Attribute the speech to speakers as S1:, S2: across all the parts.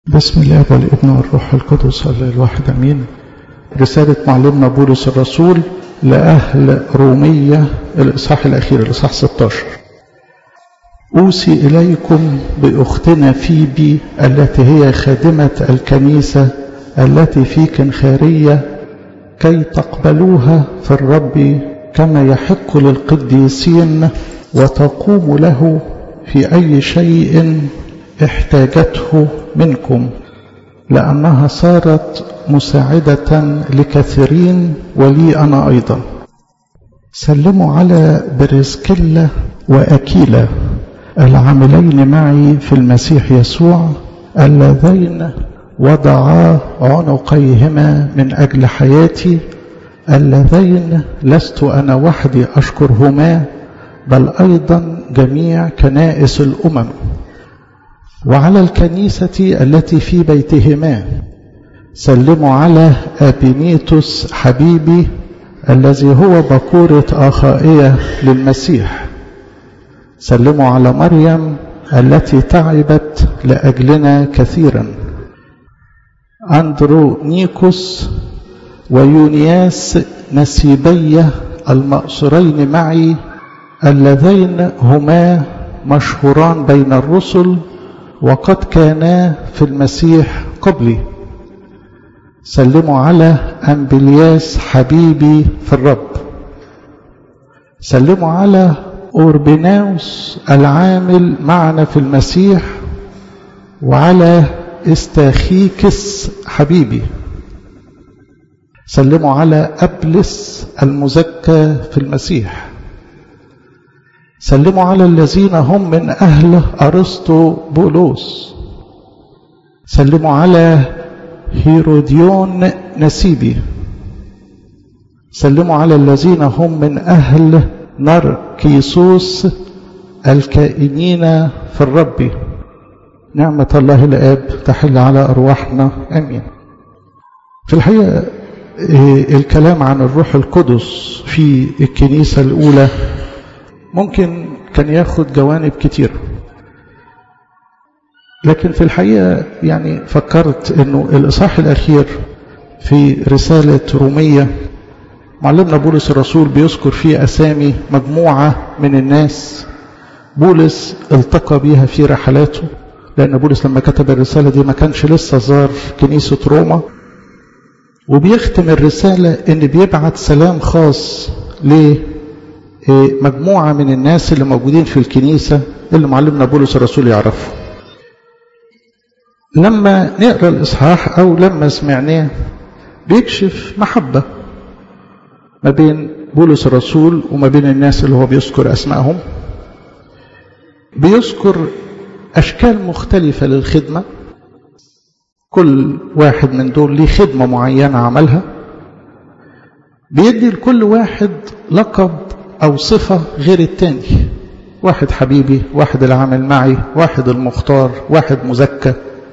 S1: بسم الله والابن والروح القدس الله الواحد امين رسالة معلمنا بولس الرسول لأهل رومية الإصحاح الأخير الإصحاح 16 أوصي إليكم بأختنا فيبي التي هي خادمة الكنيسة التي في كنخارية كي تقبلوها في الرب كما يحق للقديسين وتقوم له في أي شيء احتاجته منكم لأنها صارت مساعدة لكثيرين ولي أنا أيضا سلموا على بريسكيلا وأكيلا العاملين معي في المسيح يسوع اللذين وضعا عنقيهما من أجل حياتي اللذين لست أنا وحدي أشكرهما بل أيضا جميع كنائس الأمم وعلى الكنيسة التي في بيتهما سلموا على أبينيتوس حبيبي الذي هو بكورة آخائية للمسيح سلموا على مريم التي تعبت لأجلنا كثيرا أندرو نيكوس ويونياس نسيبية المأسورين معي اللذين هما مشهوران بين الرسل وقد كانا في المسيح قبلي سلموا على أنبلياس حبيبي في الرب سلموا على أوربناوس العامل معنا في المسيح وعلى استاخيكس حبيبي سلموا على أبلس المزكى في المسيح سلموا على الذين هم من أهل أرسطو بولوس سلموا على هيروديون نسيبي سلموا على الذين هم من أهل نركيسوس الكائنين في الرب نعمة الله الآب تحل على أرواحنا أمين في الحقيقة الكلام عن الروح القدس في الكنيسة الأولى ممكن كان ياخد جوانب كتير لكن في الحقيقة يعني فكرت انه الاصحاح الاخير في رسالة رومية معلمنا بولس الرسول بيذكر فيه اسامي مجموعة من الناس بولس التقى بيها في رحلاته لان بولس لما كتب الرسالة دي ما كانش لسه زار كنيسة روما وبيختم الرسالة ان بيبعت سلام خاص ليه مجموعة من الناس اللي موجودين في الكنيسة اللي معلمنا بولس الرسول يعرفه لما نقرأ الإصحاح أو لما سمعناه بيكشف محبة ما بين بولس الرسول وما بين الناس اللي هو بيذكر أسمائهم بيذكر أشكال مختلفة للخدمة كل واحد من دول ليه خدمة معينة عملها بيدي لكل واحد لقب أو صفة غير التاني واحد حبيبي واحد العامل معي واحد المختار واحد مزكى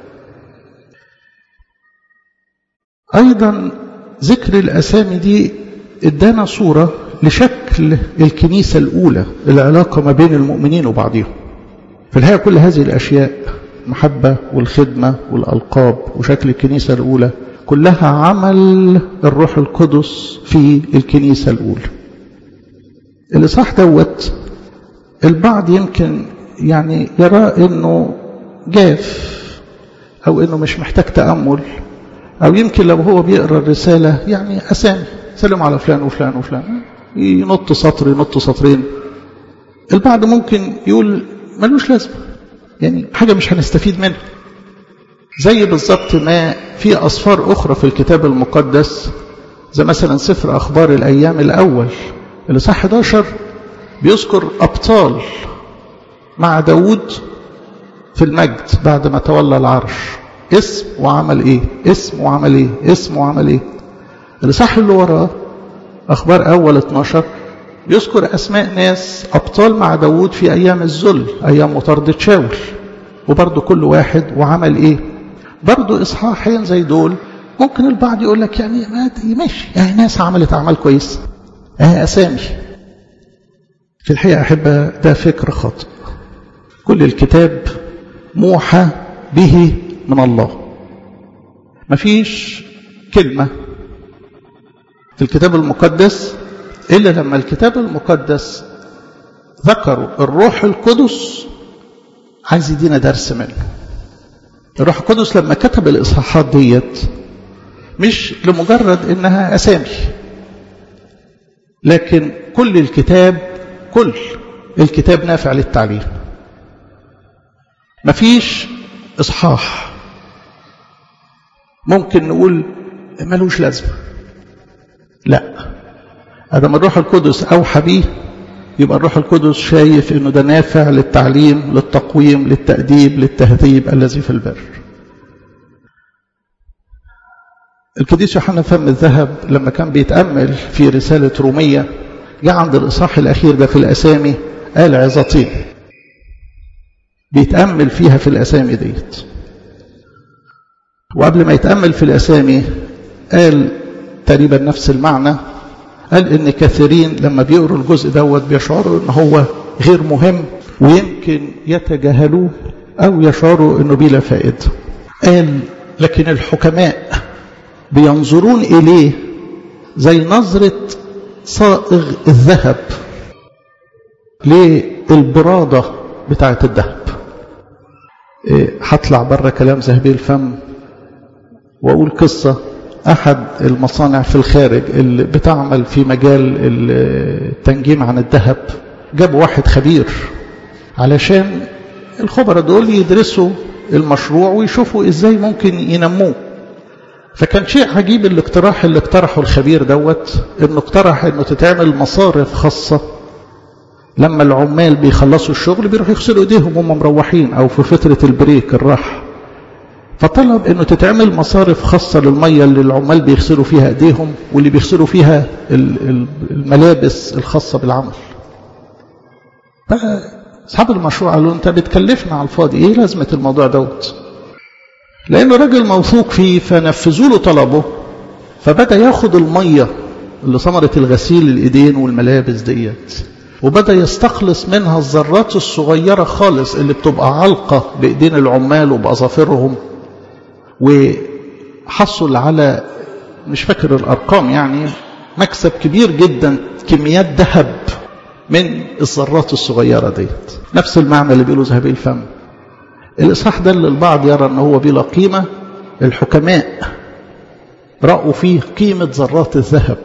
S1: أيضا ذكر الأسامي دي ادانا صورة لشكل الكنيسة الأولى العلاقة ما بين المؤمنين وبعضهم في الحقيقة كل هذه الأشياء المحبة والخدمة والألقاب وشكل الكنيسة الأولى كلها عمل الروح القدس في الكنيسة الأولى الإصحاح دوت البعض يمكن يعني يرى انه جاف او انه مش محتاج تأمل او يمكن لو هو بيقرا الرسالة يعني اسامي سلم على فلان وفلان وفلان ينط سطر ينط سطرين البعض ممكن يقول ملوش لازمة يعني حاجة مش هنستفيد منها زي بالظبط ما في أصفار أخرى في الكتاب المقدس زي مثلا سفر أخبار الأيام الأول اللي صح 11 بيذكر أبطال مع داود في المجد بعد ما تولى العرش اسم وعمل ايه اسم وعمل ايه اسم وعمل ايه اللي صح اللي وراه أخبار أول 12 يذكر أسماء ناس أبطال مع داود في أيام الذل أيام مطاردة شاول وبرضه كل واحد وعمل إيه برضه إصحاحين زي دول ممكن البعض يقول لك يعني ماشي يعني ناس عملت أعمال كويسة اه أسامي في الحقيقة أحبة ده فكر خاطئ كل الكتاب موحى به من الله مفيش كلمة في الكتاب المقدس إلا لما الكتاب المقدس ذكروا الروح القدس عايز يدينا درس منه الروح القدس لما كتب الإصحاحات ديت مش لمجرد إنها أسامي لكن كل الكتاب كل الكتاب نافع للتعليم مفيش إصحاح ممكن نقول ملوش لازمة لا هذا من الروح القدس أوحى بيه يبقى الروح القدس شايف انه ده نافع للتعليم للتقويم للتأديب للتهذيب الذي في البر القديس يوحنا فم الذهب لما كان بيتأمل في رسالة رومية جاء عند الإصحاح الأخير ده في الأسامي قال عظتين بيتأمل فيها في الأسامي ديت وقبل ما يتأمل في الأسامي قال تقريبا نفس المعنى قال ان كثيرين لما بيقروا الجزء دوت بيشعروا ان هو غير مهم ويمكن يتجاهلوه او يشعروا انه بلا فائده قال لكن الحكماء بينظرون اليه زي نظره صائغ الذهب للبراده بتاعه الذهب هطلع بره كلام ذهبي الفم واقول قصه أحد المصانع في الخارج اللي بتعمل في مجال التنجيم عن الذهب جابوا واحد خبير علشان الخبراء دول يدرسوا المشروع ويشوفوا ازاي ممكن ينموه فكان شيء عجيب الاقتراح اللي اقترحه الخبير دوت انه اقترح انه تتعمل مصارف خاصة لما العمال بيخلصوا الشغل بيروحوا يغسلوا ايديهم وهم مروحين او في فترة البريك الراحة فطلب انه تتعمل مصارف خاصة للمية اللي العمال بيغسلوا فيها ايديهم واللي بيغسلوا فيها الملابس الخاصة بالعمل بقى اصحاب المشروع قالوا انت بتكلفنا على الفاضي ايه لازمة الموضوع دوت لانه راجل موثوق فيه فنفذوا له طلبه فبدأ ياخد المية اللي ثمرة الغسيل الايدين والملابس ديت وبدأ يستخلص منها الذرات الصغيرة خالص اللي بتبقى علقة بإيدين العمال وبأظافرهم وحصل على مش فاكر الأرقام يعني مكسب كبير جدا كميات ذهب من الذرات الصغيرة ديت نفس المعنى اللي بيقوله ذهبي الفم الإصحاح ده اللي البعض يرى أنه هو بلا قيمة الحكماء رأوا فيه قيمة ذرات الذهب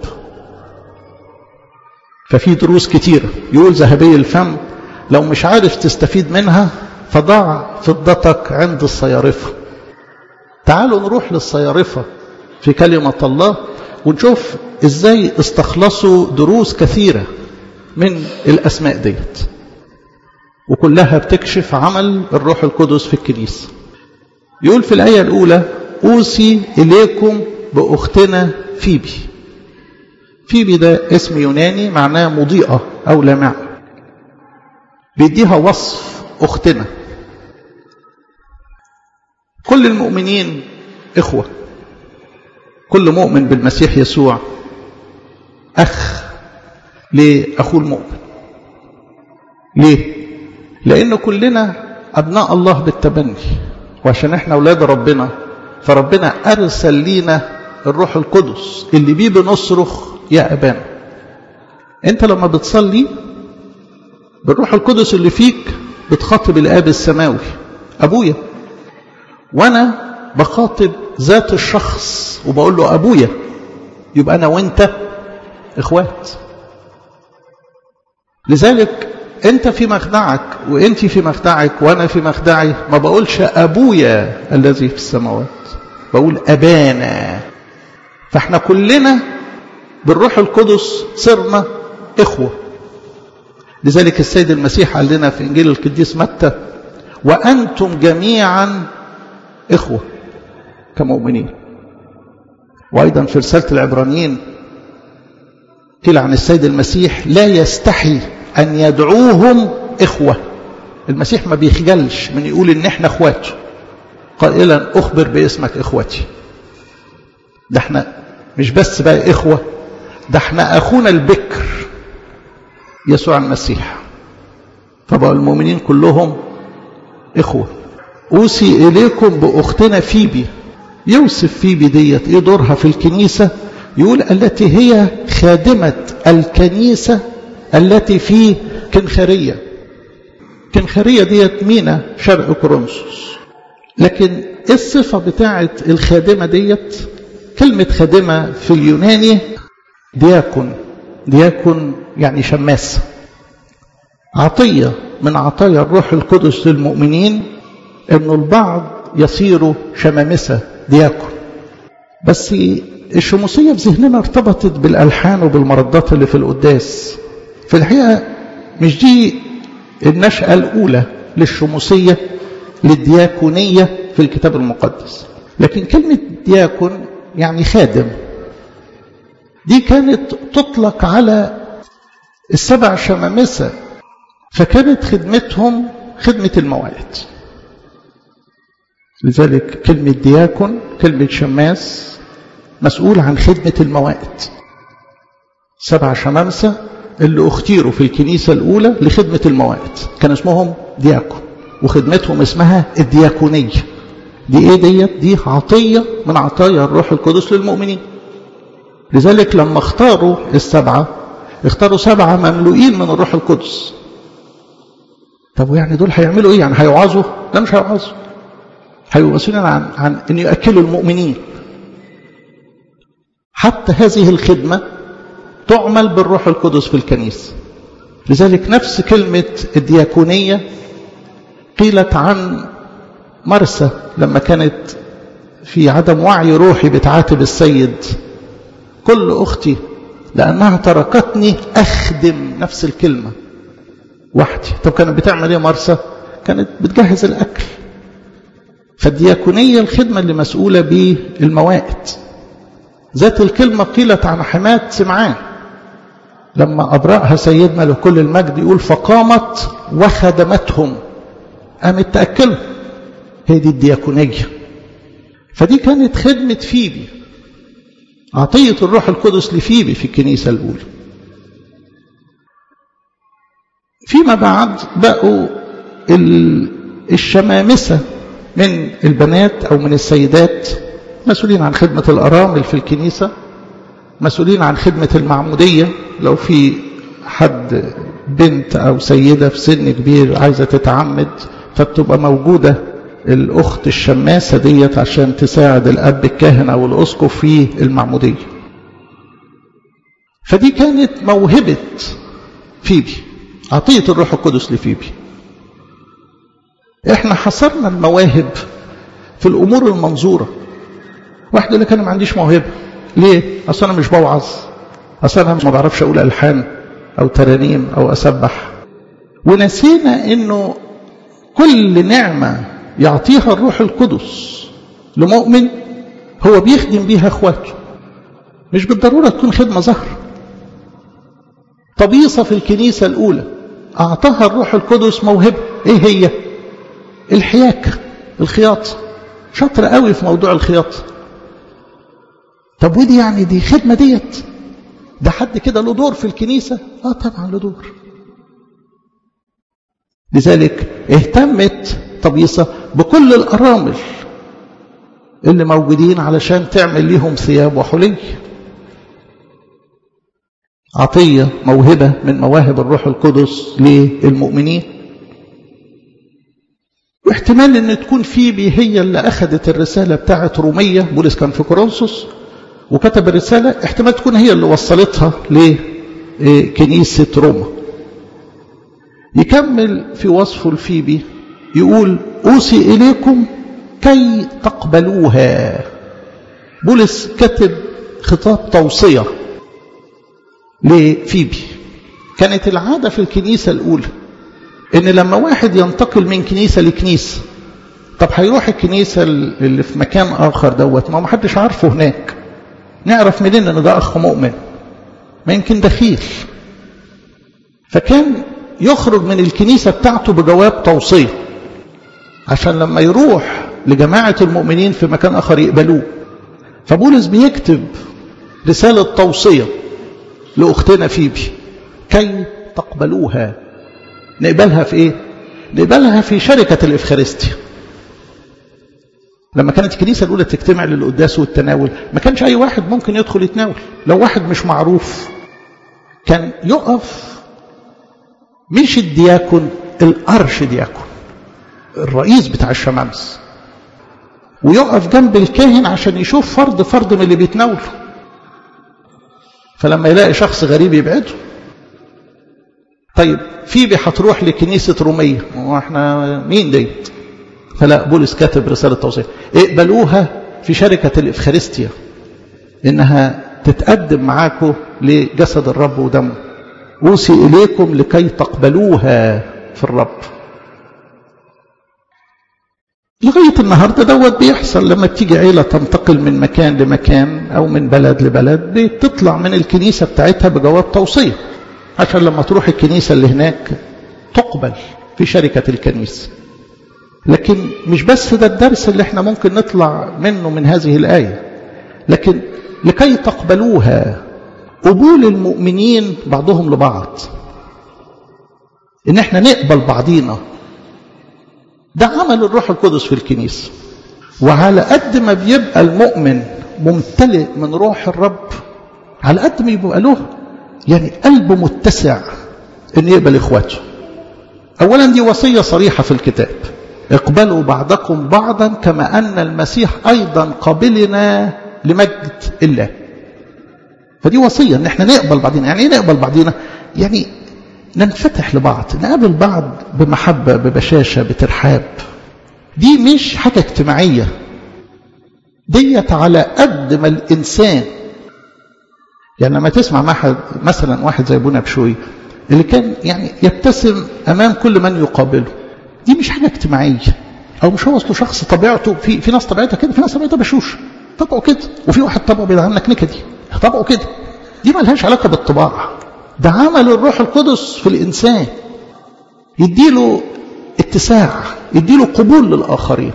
S1: ففي دروس كتيرة يقول ذهبي الفم لو مش عارف تستفيد منها فضع فضتك عند الصيارفة تعالوا نروح للصيارفة في كلمة الله ونشوف ازاي استخلصوا دروس كثيرة من الأسماء ديت وكلها بتكشف عمل الروح القدس في الكنيسة يقول في الآية الأولى أوصي إليكم بأختنا فيبي فيبي ده اسم يوناني معناه مضيئة أو لامعة بيديها وصف أختنا كل المؤمنين إخوة كل مؤمن بالمسيح يسوع أخ لأخوه المؤمن ليه؟ لأن كلنا أبناء الله بالتبني وعشان احنا أولاد ربنا فربنا أرسل لينا الروح القدس اللي بيه بنصرخ يا أبانا أنت لما بتصلي بالروح القدس اللي فيك بتخاطب الآب السماوي أبويا وأنا بخاطب ذات الشخص وبقول له أبويا يبقى أنا وأنت إخوات لذلك أنت في مخدعك وأنت في مخدعك وأنا في مخدعي ما بقولش أبويا الذي في السماوات بقول أبانا فاحنا كلنا بالروح القدس صرنا إخوة لذلك السيد المسيح قال لنا في إنجيل القديس متى وأنتم جميعا إخوة كمؤمنين وأيضا في رسالة العبرانيين قيل عن السيد المسيح لا يستحي أن يدعوهم إخوة المسيح ما بيخجلش من يقول إن إحنا إخواته قائلا أخبر باسمك إخوتي ده احنا مش بس بقى إخوة ده احنا أخونا البكر يسوع المسيح فبقى المؤمنين كلهم إخوة أوصي إليكم بأختنا فيبي يوصف في بدية ايه دورها في الكنيسة يقول التي هي خادمة الكنيسة التي في كنخرية كنخرية ديت مينا شرق كورنثوس لكن الصفة بتاعة الخادمة ديت كلمة خادمة في اليوناني دياكون دياكون يعني شماس عطية من عطايا الروح القدس للمؤمنين أن البعض يصيروا شمامسة دياكون بس الشموسية في ذهننا ارتبطت بالألحان وبالمردات اللي في القداس في الحقيقة مش دي النشأة الأولى للشموسية للدياكونية في الكتاب المقدس لكن كلمة دياكون يعني خادم دي كانت تطلق على السبع شمامسة فكانت خدمتهم خدمة الموائد لذلك كلمة دياكون كلمة شماس مسؤول عن خدمة الموائد سبع شمامسة اللي اختيروا في الكنيسة الأولى لخدمة الموائد كان اسمهم دياكون وخدمتهم اسمها الدياكونية دي ايه ديت دي عطية من عطايا الروح القدس للمؤمنين لذلك لما اختاروا السبعة اختاروا سبعة مملوئين من الروح القدس طب ويعني دول هيعملوا ايه يعني هيوعظوا لا مش هيوعظوا هيبقوا مسؤولين عن عن ان ياكلوا المؤمنين حتى هذه الخدمه تعمل بالروح القدس في الكنيسه لذلك نفس كلمه الدياكونيه قيلت عن مرسى لما كانت في عدم وعي روحي بتعاتب السيد كل اختي لانها تركتني اخدم نفس الكلمه وحدي طب كانت بتعمل ايه مرسى كانت بتجهز الاكل فالدياكونية الخدمة اللي مسؤولة بالموائد ذات الكلمة قيلت عن حماة سمعان لما أبرأها سيدنا لكل المجد يقول فقامت وخدمتهم قامت تأكلهم هي دي الدياكونية فدي كانت خدمة فيبي عطية الروح القدس لفيبي في الكنيسة الأولى فيما بعد بقوا الشمامسة من البنات أو من السيدات مسؤولين عن خدمة الأرامل في الكنيسة مسؤولين عن خدمة المعمودية لو في حد بنت أو سيدة في سن كبير عايزة تتعمد فبتبقى موجودة الأخت الشماسة ديت عشان تساعد الأب الكاهن أو الأسقف في المعمودية فدي كانت موهبة فيبي عطية الروح القدس لفيبي احنا حصرنا المواهب في الامور المنظوره واحد يقول لك انا ما عنديش موهبه ليه اصل انا مش بوعظ اصل انا ما بعرفش اقول الحان او ترانيم او اسبح ونسينا انه كل نعمه يعطيها الروح القدس لمؤمن هو بيخدم بيها اخواته مش بالضروره تكون خدمه ظهر طبيصه في الكنيسه الاولى اعطاها الروح القدس موهبه ايه هي الحياكة الخياطة شاطر قوي في موضوع الخياطة طب ودي يعني دي خدمة ديت ده حد كده له دور في الكنيسة اه طبعا له دور لذلك اهتمت طبيصة بكل الأرامل اللي موجودين علشان تعمل ليهم ثياب وحلي عطية موهبة من مواهب الروح القدس للمؤمنين واحتمال ان تكون فيبي هي اللي اخذت الرساله بتاعه روميه بولس كان في كورنثوس وكتب الرساله احتمال تكون هي اللي وصلتها لكنيسه روما يكمل في وصفه لفيبي يقول اوصي اليكم كي تقبلوها بولس كتب خطاب توصيه لفيبي كانت العاده في الكنيسه الاولى ان لما واحد ينتقل من كنيسه لكنيسه طب هيروح الكنيسه اللي في مكان اخر دوت ما محدش عارفه هناك نعرف منين ان ده اخ مؤمن ما يمكن دخيل فكان يخرج من الكنيسه بتاعته بجواب توصيه عشان لما يروح لجماعه المؤمنين في مكان اخر يقبلوه فبولس بيكتب رساله توصيه لاختنا فيبي كي تقبلوها نقبلها في ايه نقبلها في شركة الإفخارستيا لما كانت الكنيسة الأولى تجتمع للقداس والتناول ما كانش أي واحد ممكن يدخل يتناول لو واحد مش معروف كان يقف مش الدياكون الأرش دياكون الرئيس بتاع الشمامس ويقف جنب الكاهن عشان يشوف فرد فرد من اللي بيتناوله فلما يلاقي شخص غريب يبعده طيب فيبي هتروح لكنيسة رومية واحنا مين ديت فلا بولس كاتب رسالة توصية اقبلوها في شركة الإفخارستيا إنها تتقدم معاكم لجسد الرب ودمه أوصي إليكم لكي تقبلوها في الرب لغاية النهاردة دوت بيحصل لما بتيجي عيلة تنتقل من مكان لمكان أو من بلد لبلد بتطلع من الكنيسة بتاعتها بجواب توصية عشان لما تروح الكنيسة اللي هناك تقبل في شركة الكنيسة لكن مش بس ده الدرس اللي احنا ممكن نطلع منه من هذه الآية لكن لكي تقبلوها قبول المؤمنين بعضهم لبعض ان احنا نقبل بعضينا ده عمل الروح القدس في الكنيسة وعلى قد ما بيبقى المؤمن ممتلئ من روح الرب على قد ما يبقى له يعني قلبه متسع ان يقبل اخواته اولا دي وصية صريحة في الكتاب اقبلوا بعضكم بعضا كما ان المسيح ايضا قبلنا لمجد الله فدي وصية ان احنا نقبل بعضنا يعني ايه نقبل بعضنا يعني ننفتح لبعض نقابل بعض بمحبة ببشاشة بترحاب دي مش حاجة اجتماعية ديت على قد ما الإنسان يعني لما تسمع واحد مثلا واحد زي ابونا بشوي اللي كان يعني يبتسم أمام كل من يقابله دي مش حاجة اجتماعية أو مش هو أصله شخص طبيعته في في ناس طبيعتها كده في ناس طبيعتها بشوش طبعه كده وفي واحد طبعه بيدعم عنك نكدي طبعه كده دي ملهاش علاقة بالطباع ده عمل الروح القدس في الإنسان يديله اتساع يديله قبول للآخرين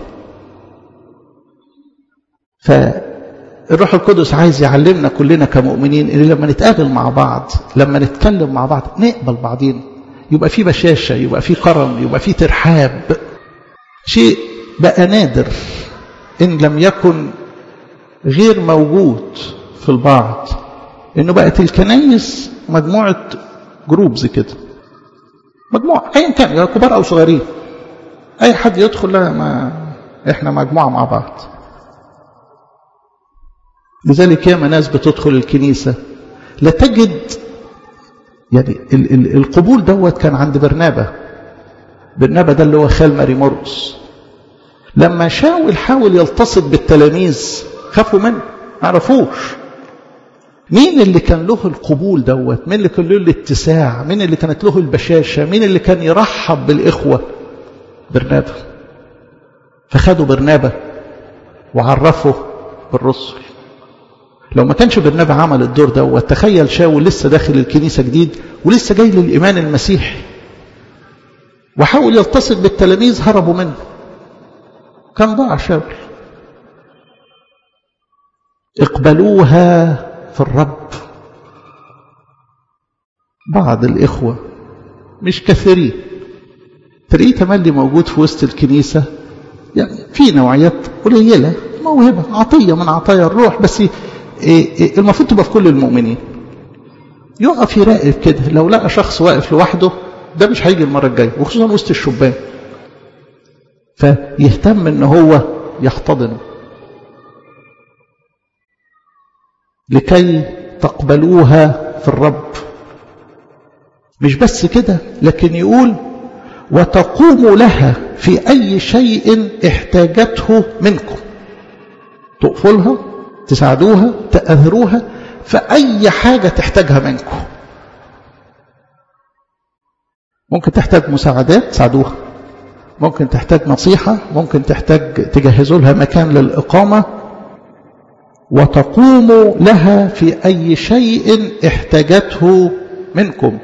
S1: فالروح القدس عايز يعلمنا كلنا كمؤمنين ان لما نتقابل مع بعض لما نتكلم مع بعض نقبل بعضين يبقى في بشاشة يبقى في كرم يبقى في ترحاب شيء بقى نادر إن لم يكن غير موجود في البعض إنه بقت الكنايس مجموعة جروبز كده مجموعة أيا كان يا كبار أو صغيرين أي حد يدخل لا ما إحنا مجموعة مع بعض لذلك ياما ناس بتدخل الكنيسة لا تجد يعني ال ال القبول دوت كان عند برنابة برنابة ده اللي هو خال ماري مرقس لما شاول حاول يلتصق بالتلاميذ خافوا منه ما عرفوش مين اللي كان له القبول دوت مين اللي كان له الاتساع مين اللي كانت له البشاشة مين اللي كان يرحب بالإخوة برنابة فخدوا برنابة وعرفوا بالرسل لو ما كانش برنابة عمل الدور ده وتخيل شاول لسه داخل الكنيسة جديد ولسه جاي للإيمان المسيحي وحاول يلتصق بالتلاميذ هربوا منه كان ضاع شاول اقبلوها في الرب بعض الإخوة مش كثيرين تلاقيه تملي موجود في وسط الكنيسة يعني في نوعيات قليلة موهبة عطية من عطايا الروح بس المفروض تبقى في كل المؤمنين يقف يراقب كده لو لقى شخص واقف لوحده ده مش هيجي المرة الجاية وخصوصا وسط الشبان فيهتم ان هو يحتضنه لكي تقبلوها في الرب مش بس كده لكن يقول وتقوموا لها في أي شيء احتاجته منكم تقفوا لها تساعدوها تأثروها في أي حاجة تحتاجها منكم ممكن تحتاج مساعدات تساعدوها ممكن تحتاج نصيحة ممكن تحتاج تجهزوا لها مكان للإقامة وتقوموا لها في أي شيء احتاجته منكم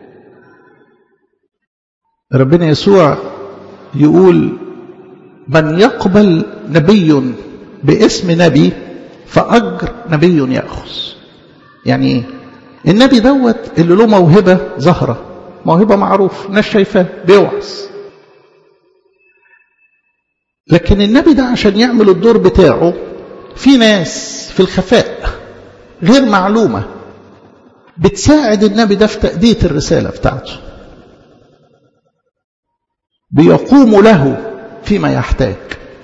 S1: ربنا يسوع يقول من يقبل نبي باسم نبي فأجر نبي يأخذ يعني ايه النبي دوت اللي له موهبة ظاهرة موهبة معروف ناس شايفاه بيوعظ لكن النبي ده عشان يعمل الدور بتاعه في ناس في الخفاء غير معلومة بتساعد النبي ده في تأدية الرسالة بتاعته بيقوم له فيما يحتاج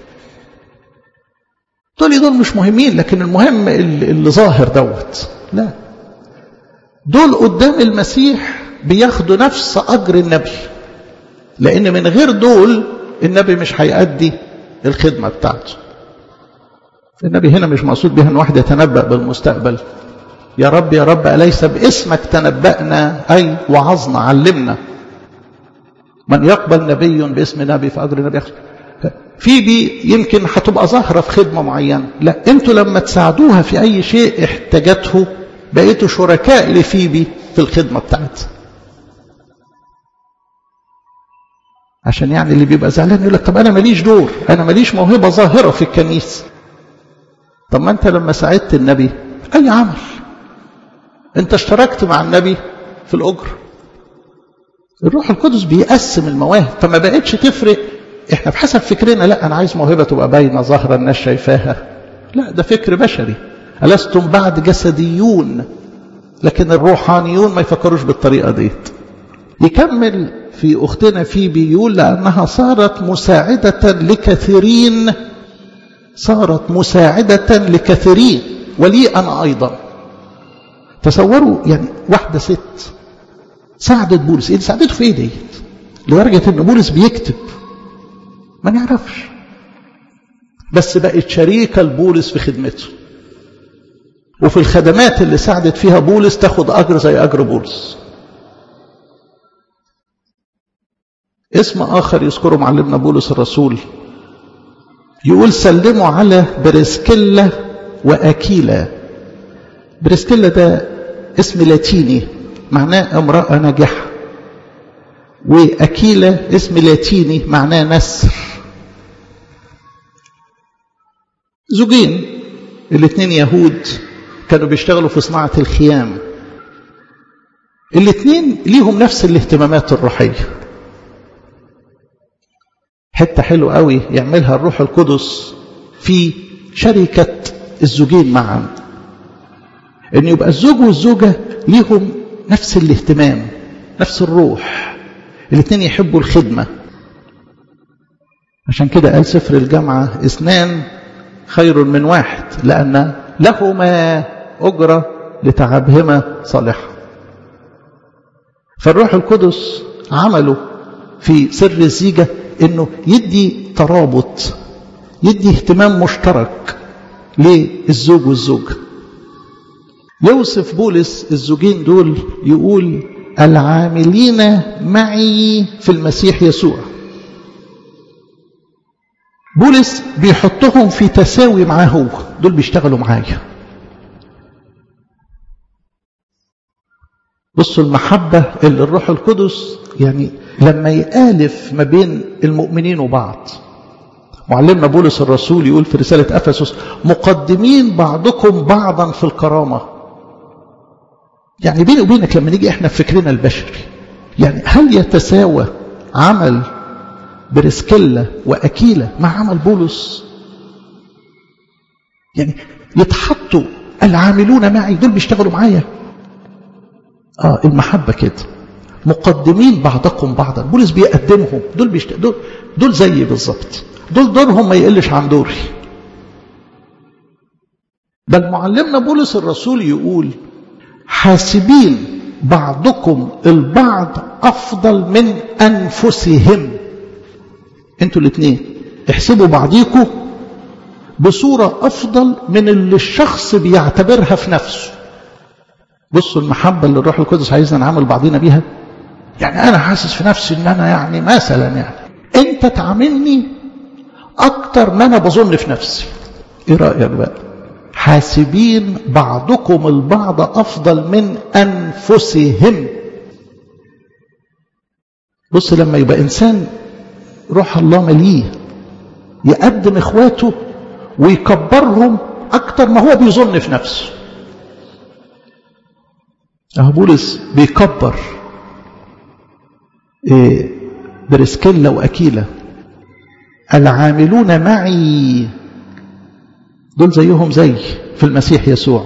S1: تقولي دول مش مهمين لكن المهم اللي ظاهر دوت لا دول قدام المسيح بياخدوا نفس أجر النبي لأن من غير دول النبي مش هيأدي الخدمة بتاعته النبي هنا مش مقصود بها ان واحد يتنبأ بالمستقبل يا رب يا رب أليس باسمك تنبأنا أي وعظنا علمنا من يقبل نبي باسم نبي فأجر نبي يخسر في دي يمكن هتبقى ظاهرة في خدمة معينة لا انتوا لما تساعدوها في أي شيء احتاجته بقيتوا شركاء لفيبي في الخدمة بتاعتها عشان يعني اللي بيبقى زعلان يقول لك طب انا ماليش دور انا ماليش موهبه ظاهره في الكنيسه طب ما انت لما ساعدت النبي اي عمل انت اشتركت مع النبي في الاجر الروح القدس بيقسم المواهب فما بقتش تفرق احنا بحسب فكرنا لا انا عايز موهبه تبقى باينه ظاهره الناس شايفاها لا ده فكر بشري ألستم بعد جسديون لكن الروحانيون ما يفكروش بالطريقه ديت يكمل في أختنا فيبي يقول لأنها صارت مساعدة لكثيرين صارت مساعدة لكثيرين ولي أنا أيضا تصوروا يعني واحدة ست ساعدت بولس إيه ساعدته في إيه ديت لدرجة إن بولس بيكتب ما نعرفش بس بقت شريكة لبولس في خدمته وفي الخدمات اللي ساعدت فيها بولس تاخد أجر زي أجر بولس اسم آخر يذكره معلمنا بولس الرسول يقول سلموا على بريسكيلا وأكيلا بريسكيلا ده اسم لاتيني معناه امرأة ناجحة وأكيلا اسم لاتيني معناه نسر زوجين الاثنين يهود كانوا بيشتغلوا في صناعة الخيام الاثنين ليهم نفس الاهتمامات الروحيه حتة حلوة قوي يعملها الروح القدس في شركة الزوجين معا ان يبقى الزوج والزوجة ليهم نفس الاهتمام نفس الروح الاثنين يحبوا الخدمة عشان كده قال سفر الجامعة اثنان خير من واحد لأن لهما أجرة لتعبهما صالحة فالروح القدس عمله في سر الزيجة انه يدي ترابط يدي اهتمام مشترك للزوج والزوجة يوصف بولس الزوجين دول يقول العاملين معي في المسيح يسوع بولس بيحطهم في تساوي معاه هو دول بيشتغلوا معايا بصوا المحبة اللي الروح القدس يعني لما يآلف ما بين المؤمنين وبعض معلمنا بولس الرسول يقول في رسالة أفسس مقدمين بعضكم بعضا في الكرامة يعني بيني وبينك لما نيجي احنا في فكرنا البشري يعني هل يتساوى عمل بريسكيلا وأكيلا مع عمل بولس يعني يتحطوا العاملون معي دول بيشتغلوا معايا اه المحبة كده مقدمين بعضكم بعضا بولس بيقدمهم دول بيشت... دول, دول زيي بالظبط دول دورهم ما يقلش عن دوري بل معلمنا بولس الرسول يقول حاسبين بعضكم البعض افضل من انفسهم انتوا الاثنين احسبوا بعضيكم بصوره افضل من اللي الشخص بيعتبرها في نفسه بصوا المحبه اللي الروح القدس عايزنا نعامل بعضينا بيها يعني انا حاسس في نفسي ان انا يعني مثلا يعني انت تعاملني اكتر ما انا بظن في نفسي ايه رايك بقى حاسبين بعضكم البعض افضل من انفسهم بص لما يبقى انسان روح الله مليه يقدم اخواته ويكبرهم اكتر ما هو بيظن في نفسه اهو بولس بيكبر إيه بريسكيلا واكيلا العاملون معي دول زيهم زي في المسيح يسوع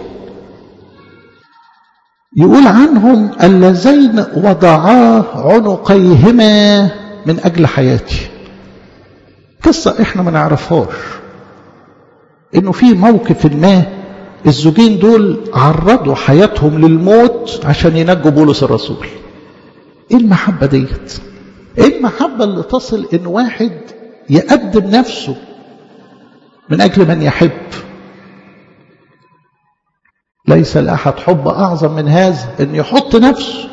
S1: يقول عنهم اللذين وضعا عنقيهما من أجل حياتي قصة احنا ما نعرفهاش انه في موقف ما الزوجين دول عرضوا حياتهم للموت عشان ينجوا بولس الرسول ايه المحبة ديت ايه المحبة اللي تصل ان واحد يقدم نفسه من اجل من يحب ليس لأحد حب أعظم من هذا أن يحط نفسه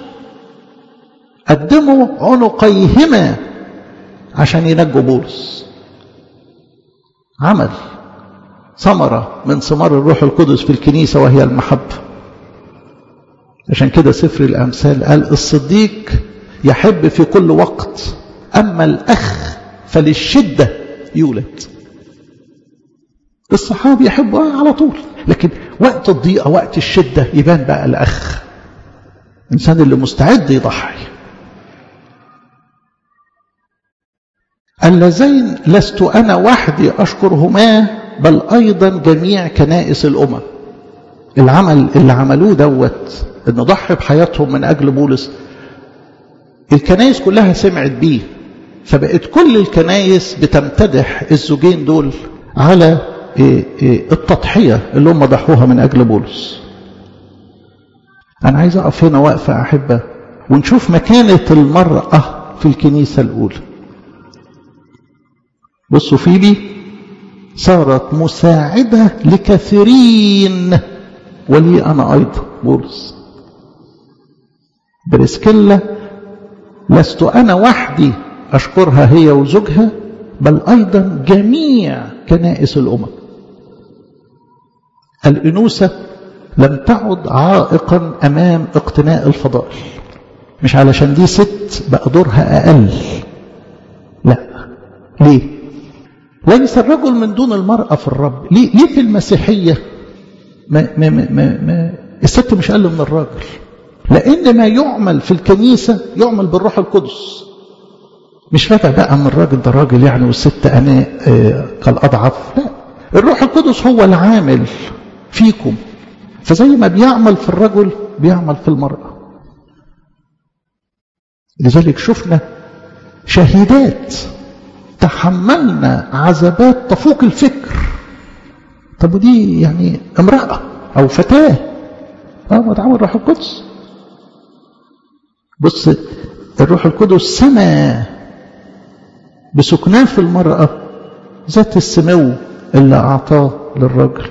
S1: قدموا عنقيهما عشان ينجوا بولس عمل ثمرة من ثمار الروح القدس في الكنيسة وهي المحبة عشان كده سفر الأمثال قال الصديق يحب في كل وقت أما الأخ فللشدة يولد الصحابي يحبوا على طول لكن وقت الضيقة وقت الشدة يبان بقى الأخ الإنسان اللي مستعد يضحي اللذين لست أنا وحدي أشكرهما بل أيضا جميع كنائس الأمم العمل اللي عملوه دوت أن ضحي بحياتهم من أجل بولس الكنائس كلها سمعت بيه فبقت كل الكنائس بتمتدح الزوجين دول على التضحية اللي هم ضحوها من أجل بولس أنا عايز أقف هنا وقفة أحبة ونشوف مكانة المرأة في الكنيسة الأولى بصوا فيبي صارت مساعدة لكثيرين ولي أنا أيضا بولس بريسكيلا لست أنا وحدي أشكرها هي وزوجها بل أيضا جميع كنائس الأمم الأنوثة لم تعد عائقا أمام اقتناء الفضائل مش علشان دي ست بقى دورها أقل لا ليه ليس الرجل من دون المرأة في الرب ليه, ليه في المسيحية ما ما ما ما الست مش أقل من الراجل لأن ما يعمل في الكنيسة يعمل بالروح القدس مش فاكر بقى ان الراجل ده راجل يعني والست انا آه كالاضعف لا الروح القدس هو العامل فيكم فزي ما بيعمل في الرجل بيعمل في المرأة لذلك شفنا شهيدات تحملنا عذابات تفوق الفكر طب ودي يعني امرأة أو فتاة اه ما تعمل الروح القدس بص الروح القدس سما بسكناه في المرأة ذات السمو اللي أعطاه للرجل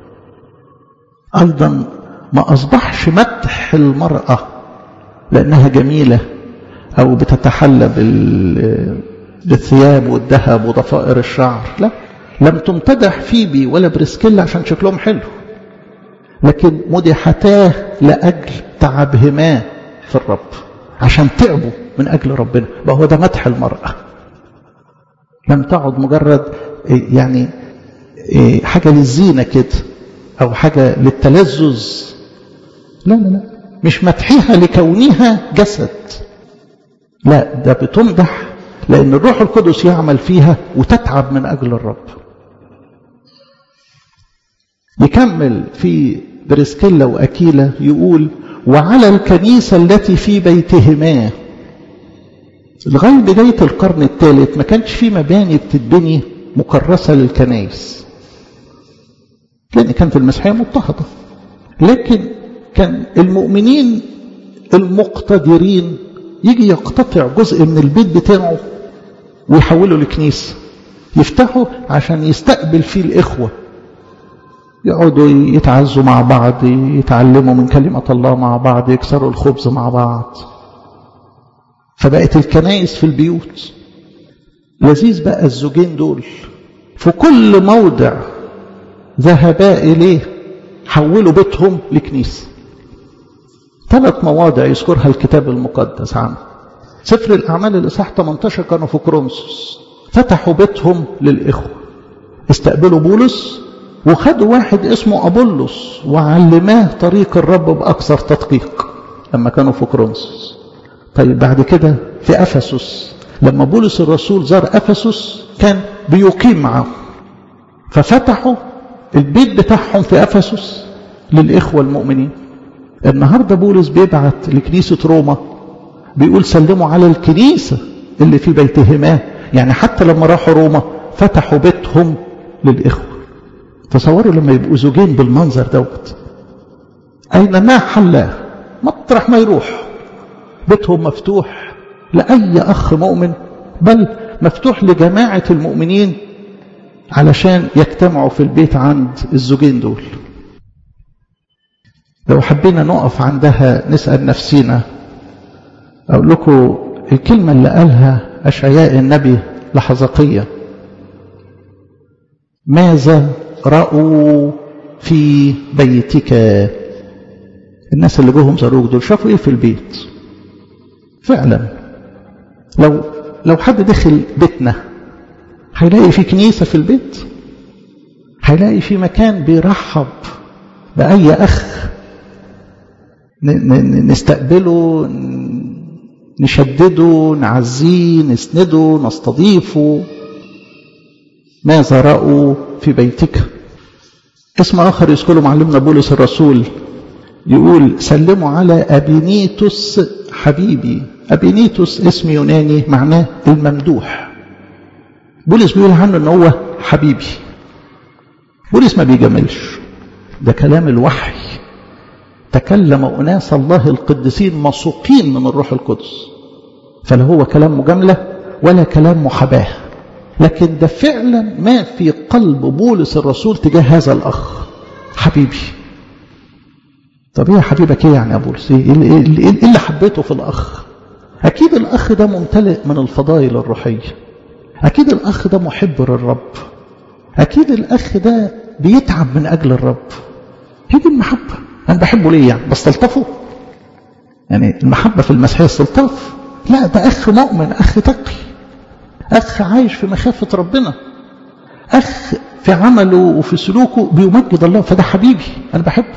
S1: أيضا ما أصبحش مدح المرأة لأنها جميلة أو بتتحلى بالثياب والذهب وضفائر الشعر لا لم تمتدح فيبي ولا بريسكيلا عشان شكلهم حلو لكن مدحتاه لأجل تعبهما في الرب عشان تعبوا من أجل ربنا وهو ده مدح المرأة لم تعد مجرد يعني حاجة للزينة كده أو حاجة للتلذذ لا لا لا مش مدحها لكونها جسد لا ده بتمدح لأن الروح القدس يعمل فيها وتتعب من أجل الرب يكمل في بريسكيلا وأكيلا يقول وعلى الكنيسة التي في بيتهما لغاية بداية القرن الثالث ما كانش في مباني بتتبني مكرسة للكنائس لأن كانت المسيحية مضطهدة لكن كان المؤمنين المقتدرين يجي يقتطع جزء من البيت بتاعه ويحوله لكنيسة يفتحه عشان يستقبل فيه الإخوة يقعدوا يتعزوا مع بعض يتعلموا من كلمة الله مع بعض يكسروا الخبز مع بعض فبقت الكنائس في البيوت لذيذ بقى الزوجين دول في كل موضع ذهبا إليه حولوا بيتهم لكنيسة ثلاث مواضع يذكرها الكتاب المقدس عنه سفر الأعمال الإصحاح 18 كانوا في كورنثوس فتحوا بيتهم للإخوة استقبلوا بولس وخدوا واحد اسمه أبولس وعلماه طريق الرب بأكثر تدقيق لما كانوا في كورنثوس طيب بعد كده في أفسس لما بولس الرسول زار أفسس كان بيقيم معاهم ففتحوا البيت بتاعهم في افسس للاخوه المؤمنين النهارده بولس بيبعت لكنيسه روما بيقول سلموا على الكنيسه اللي في بيتهما يعني حتى لما راحوا روما فتحوا بيتهم للاخوه تصوروا لما يبقوا زوجين بالمنظر دوت اينما حلا مطرح ما يروح بيتهم مفتوح لاي اخ مؤمن بل مفتوح لجماعه المؤمنين علشان يجتمعوا في البيت عند الزوجين دول لو حبينا نقف عندها نسأل نفسينا أقول لكم الكلمة اللي قالها أشعياء النبي لحظقية ماذا رأوا في بيتك الناس اللي جوهم زاروك دول شافوا ايه في البيت فعلا لو لو حد دخل بيتنا هيلاقي في كنيسة في البيت هيلاقي في مكان بيرحب بأي أخ نستقبله نشدده نعزيه نسنده نستضيفه ماذا رأوا في بيتك اسم آخر يذكره معلمنا بولس الرسول يقول سلموا على أبينيتوس حبيبي أبينيتوس اسم يوناني معناه الممدوح بولس بيقول عنه ان هو حبيبي بولس ما بيجاملش ده كلام الوحي تكلم أناس الله القديسين مسوقين من الروح القدس فلا هو كلام مجاملة ولا كلام محاباة لكن ده فعلا ما في قلب بولس الرسول تجاه هذا الأخ حبيبي طب ايه حبيبك ايه يعني يا بولس ايه اللي حبيته في الأخ أكيد الأخ ده ممتلئ من الفضائل الروحية أكيد الأخ ده محب للرب أكيد الأخ ده بيتعب من أجل الرب هي دي المحبة أنا بحبه ليه يعني بستلطفه يعني المحبة في المسيحية استلطاف لا ده أخ مؤمن أخ تقي أخ عايش في مخافة ربنا أخ في عمله وفي سلوكه بيمجد الله فده حبيبي أنا بحبه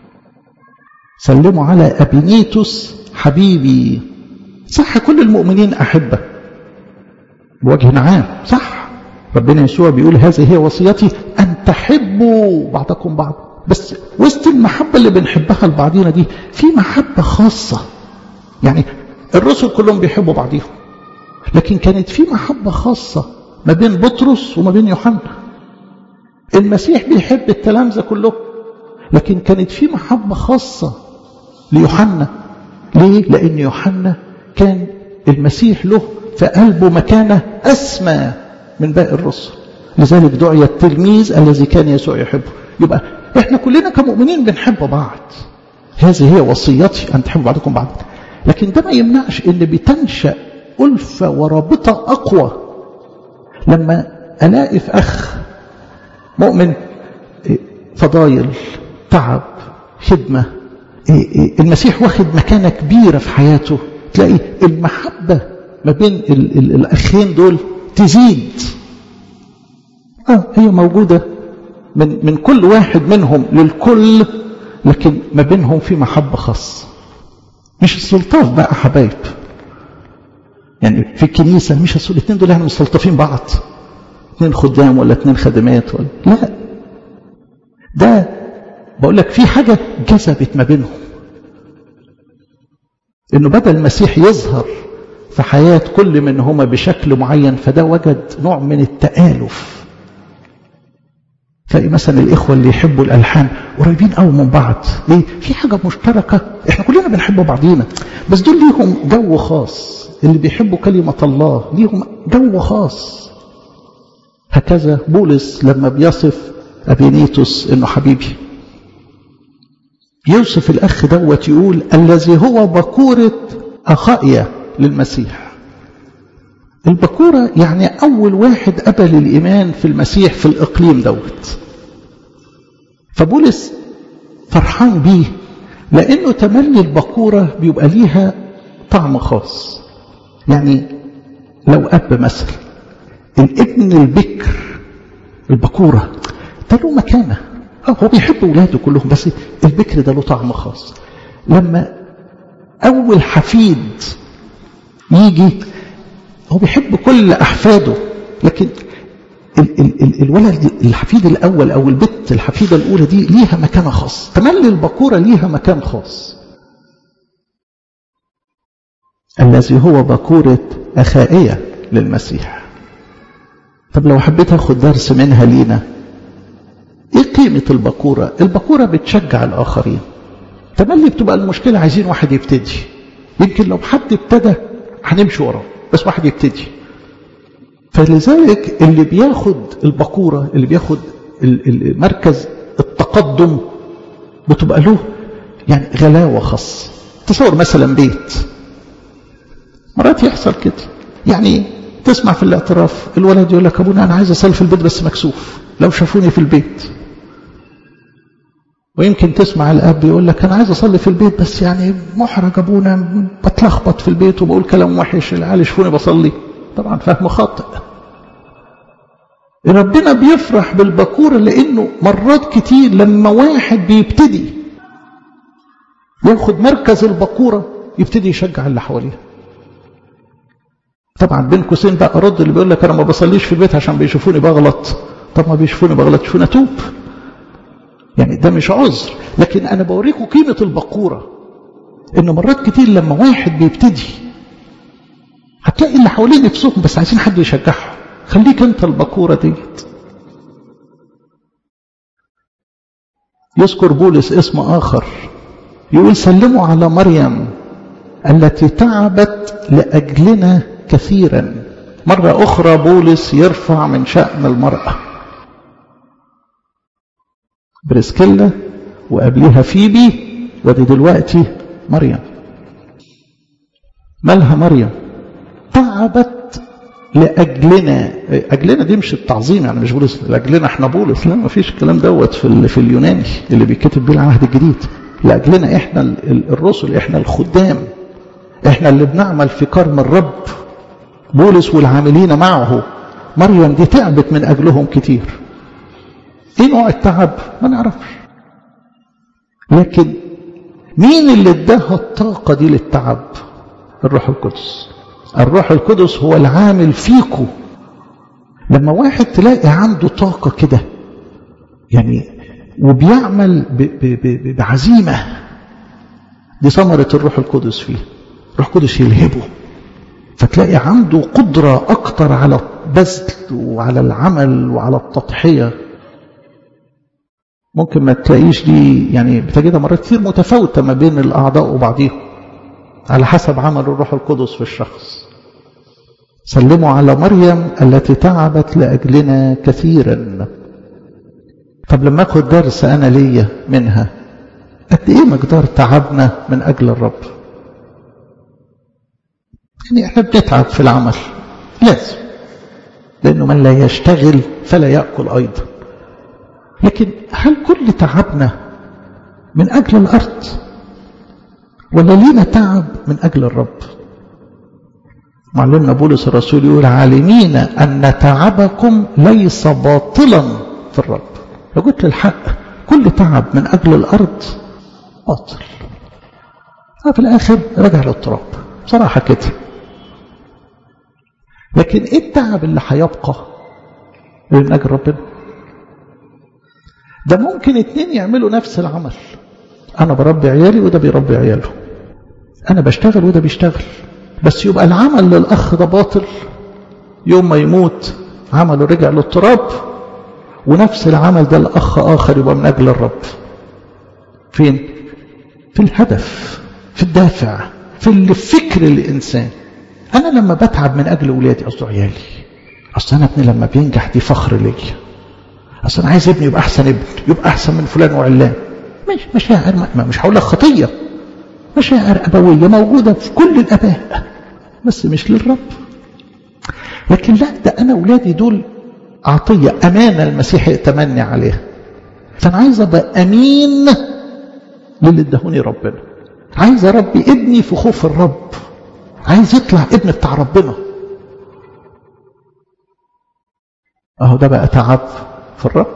S1: سلموا على أبينيتوس حبيبي صح كل المؤمنين أحبه بوجه عام صح ربنا يسوع بيقول هذه هي وصيتي أن تحبوا بعضكم بعض بس وسط المحبة اللي بنحبها لبعضينا دي في محبة خاصة يعني الرسل كلهم بيحبوا بعضيهم لكن كانت في محبة خاصة ما بين بطرس وما بين يوحنا المسيح بيحب التلامذة كلهم لكن كانت في محبة خاصة ليوحنا ليه؟ لأن يوحنا كان المسيح له في قلبه مكانة أسمى من باقي الرسل لذلك دعي التلميذ الذي كان يسوع يحبه يبقى احنا كلنا كمؤمنين بنحب بعض هذه هي وصيتي أن تحبوا بعضكم بعض لكن ده ما يمنعش ان بتنشأ ألفة ورابطة أقوى لما ألاقي في أخ مؤمن فضايل تعب خدمة المسيح واخد مكانة كبيرة في حياته تلاقي المحبة ما بين ال ال الأخين دول تزيد آه هي موجودة من, من كل واحد منهم للكل لكن ما بينهم في محبة خاصة مش السلطان بقى حبايب يعني في الكنيسة مش الاثنين دول احنا مستلطفين بعض اثنين خدام ولا اثنين خدمات ولا لا ده بقول لك في حاجة جذبت ما بينهم انه بدل المسيح يظهر في حياة كل منهما بشكل معين فده وجد نوع من التآلف تلاقي مثلا الإخوة اللي يحبوا الألحان قريبين قوي من بعض ليه؟ في حاجة مشتركة احنا كلنا بنحب بعضينا بس دول ليهم جو خاص اللي بيحبوا كلمة الله ليهم جو خاص هكذا بولس لما بيصف أبينيتوس انه حبيبي يوصف الأخ دوت يقول الذي هو بكورة أخائيا للمسيح البكورة يعني أول واحد قبل الإيمان في المسيح في الإقليم دوت فبولس فرحان بيه لأنه تملي البكورة بيبقى ليها طعم خاص يعني لو أب مثلا الابن البكر البكورة ده له مكانة هو بيحب ولاده كلهم بس البكر ده له طعم خاص لما أول حفيد يجي هو بيحب كل أحفاده لكن ال ال ال الولد الحفيد الأول أو البت الحفيدة الأولى دي ليها مكانة خاص تملي البكورة ليها مكان خاص الذي هو بكورة أخائية للمسيح طب لو حبيت أخد درس منها لينا إيه قيمة البكورة البكورة بتشجع الآخرين تملي بتبقى المشكلة عايزين واحد يبتدي يمكن لو حد ابتدى هنمشي وراه بس واحد يبتدي فلذلك اللي بياخد البكورة اللي بياخد مركز التقدم بتبقى له يعني غلاوة خاصة تصور مثلا بيت مرات يحصل كده يعني تسمع في الاعتراف الولد يقول لك ابونا انا عايز اصلي في البيت بس مكسوف لو شافوني في البيت ويمكن تسمع الاب يقول لك انا عايز اصلي في البيت بس يعني محرج ابونا بتلخبط في البيت وبقول كلام وحش العيال يشوفوني بصلي طبعا فهم خاطئ ربنا بيفرح بالبكورة لأنه مرات كتير لما واحد بيبتدي ياخد مركز البكورة يبتدي يشجع اللي حواليه طبعا بين قوسين بقى رد اللي بيقول لك انا ما بصليش في البيت عشان بيشوفوني بغلط طب ما بيشوفوني بغلط شوفوني اتوب يعني ده مش عذر لكن انا بوريكم قيمه البقوره ان مرات كتير لما واحد بيبتدي هتلاقي اللي حواليه نفسهم بس عايزين حد يشجعهم خليك انت البقوره ديت يذكر بولس اسم اخر يقول سلموا على مريم التي تعبت لاجلنا كثيرا مرة أخرى بولس يرفع من شأن المرأة بريسكيلا وقبلها فيبي ودي دلوقتي مريم مالها مريم تعبت لأجلنا أجلنا دي مش التعظيم يعني مش بولس لأجلنا احنا بولس لا ما فيش الكلام دوت في, في اليوناني اللي بيتكتب بيه العهد الجديد لأجلنا احنا الرسل احنا الخدام احنا اللي بنعمل في كرم الرب بولس والعاملين معه مريم دي تعبت من أجلهم كتير ايه نوع التعب ما نعرفش لكن مين اللي اداها الطاقة دي للتعب الروح القدس الروح القدس هو العامل فيكو لما واحد تلاقي عنده طاقة كده يعني وبيعمل ب ب ب بعزيمة دي ثمرة الروح القدس فيه الروح القدس يلهبه فتلاقي عنده قدرة أكتر على البذل وعلى العمل وعلى التضحية ممكن ما تلاقيش دي يعني بتجدها مرات كتير متفاوتة ما بين الأعضاء وبعضهم على حسب عمل الروح القدس في الشخص سلموا على مريم التي تعبت لأجلنا كثيرا طب لما أخذ درس أنا ليا منها قد إيه مقدار تعبنا من أجل الرب يعني احنا بنتعب في العمل لازم لأنه من لا يشتغل فلا يأكل أيضا لكن هل كل تعبنا من أجل الأرض ولا لينا تعب من أجل الرب معلمنا بولس الرسول يقول عالمين أن تعبكم ليس باطلا في الرب لو قلت للحق كل تعب من أجل الأرض باطل في الآخر رجع للتراب بصراحة كده لكن ايه التعب اللي هيبقى من اجل ربنا ده ممكن اتنين يعملوا نفس العمل انا بربي عيالي وده بيربي عياله انا بشتغل وده بيشتغل بس يبقى العمل للاخ ده باطل يوم ما يموت عمله رجع للتراب ونفس العمل ده الاخ اخر يبقى من اجل الرب فين في الهدف في الدافع في الفكر الانسان أنا لما بتعب من أجل أولادي قصده عيالي أصل أنا ابني لما بينجح دي فخر ليا أصل أنا عايز ابني يبقى أحسن ابن يبقى أحسن من فلان وعلان مش مشاعر مش هقول لك خطية مشاعر أبوية موجودة في كل الآباء بس مش للرب لكن لا ده أنا أولادي دول عطية أمانة المسيح يتمنى عليها فأنا عايز أبقى أمين للي ادهوني ربنا عايز أربي ابني في خوف الرب عايز يطلع ابن بتاع ربنا اهو ده بقى تعب في الرب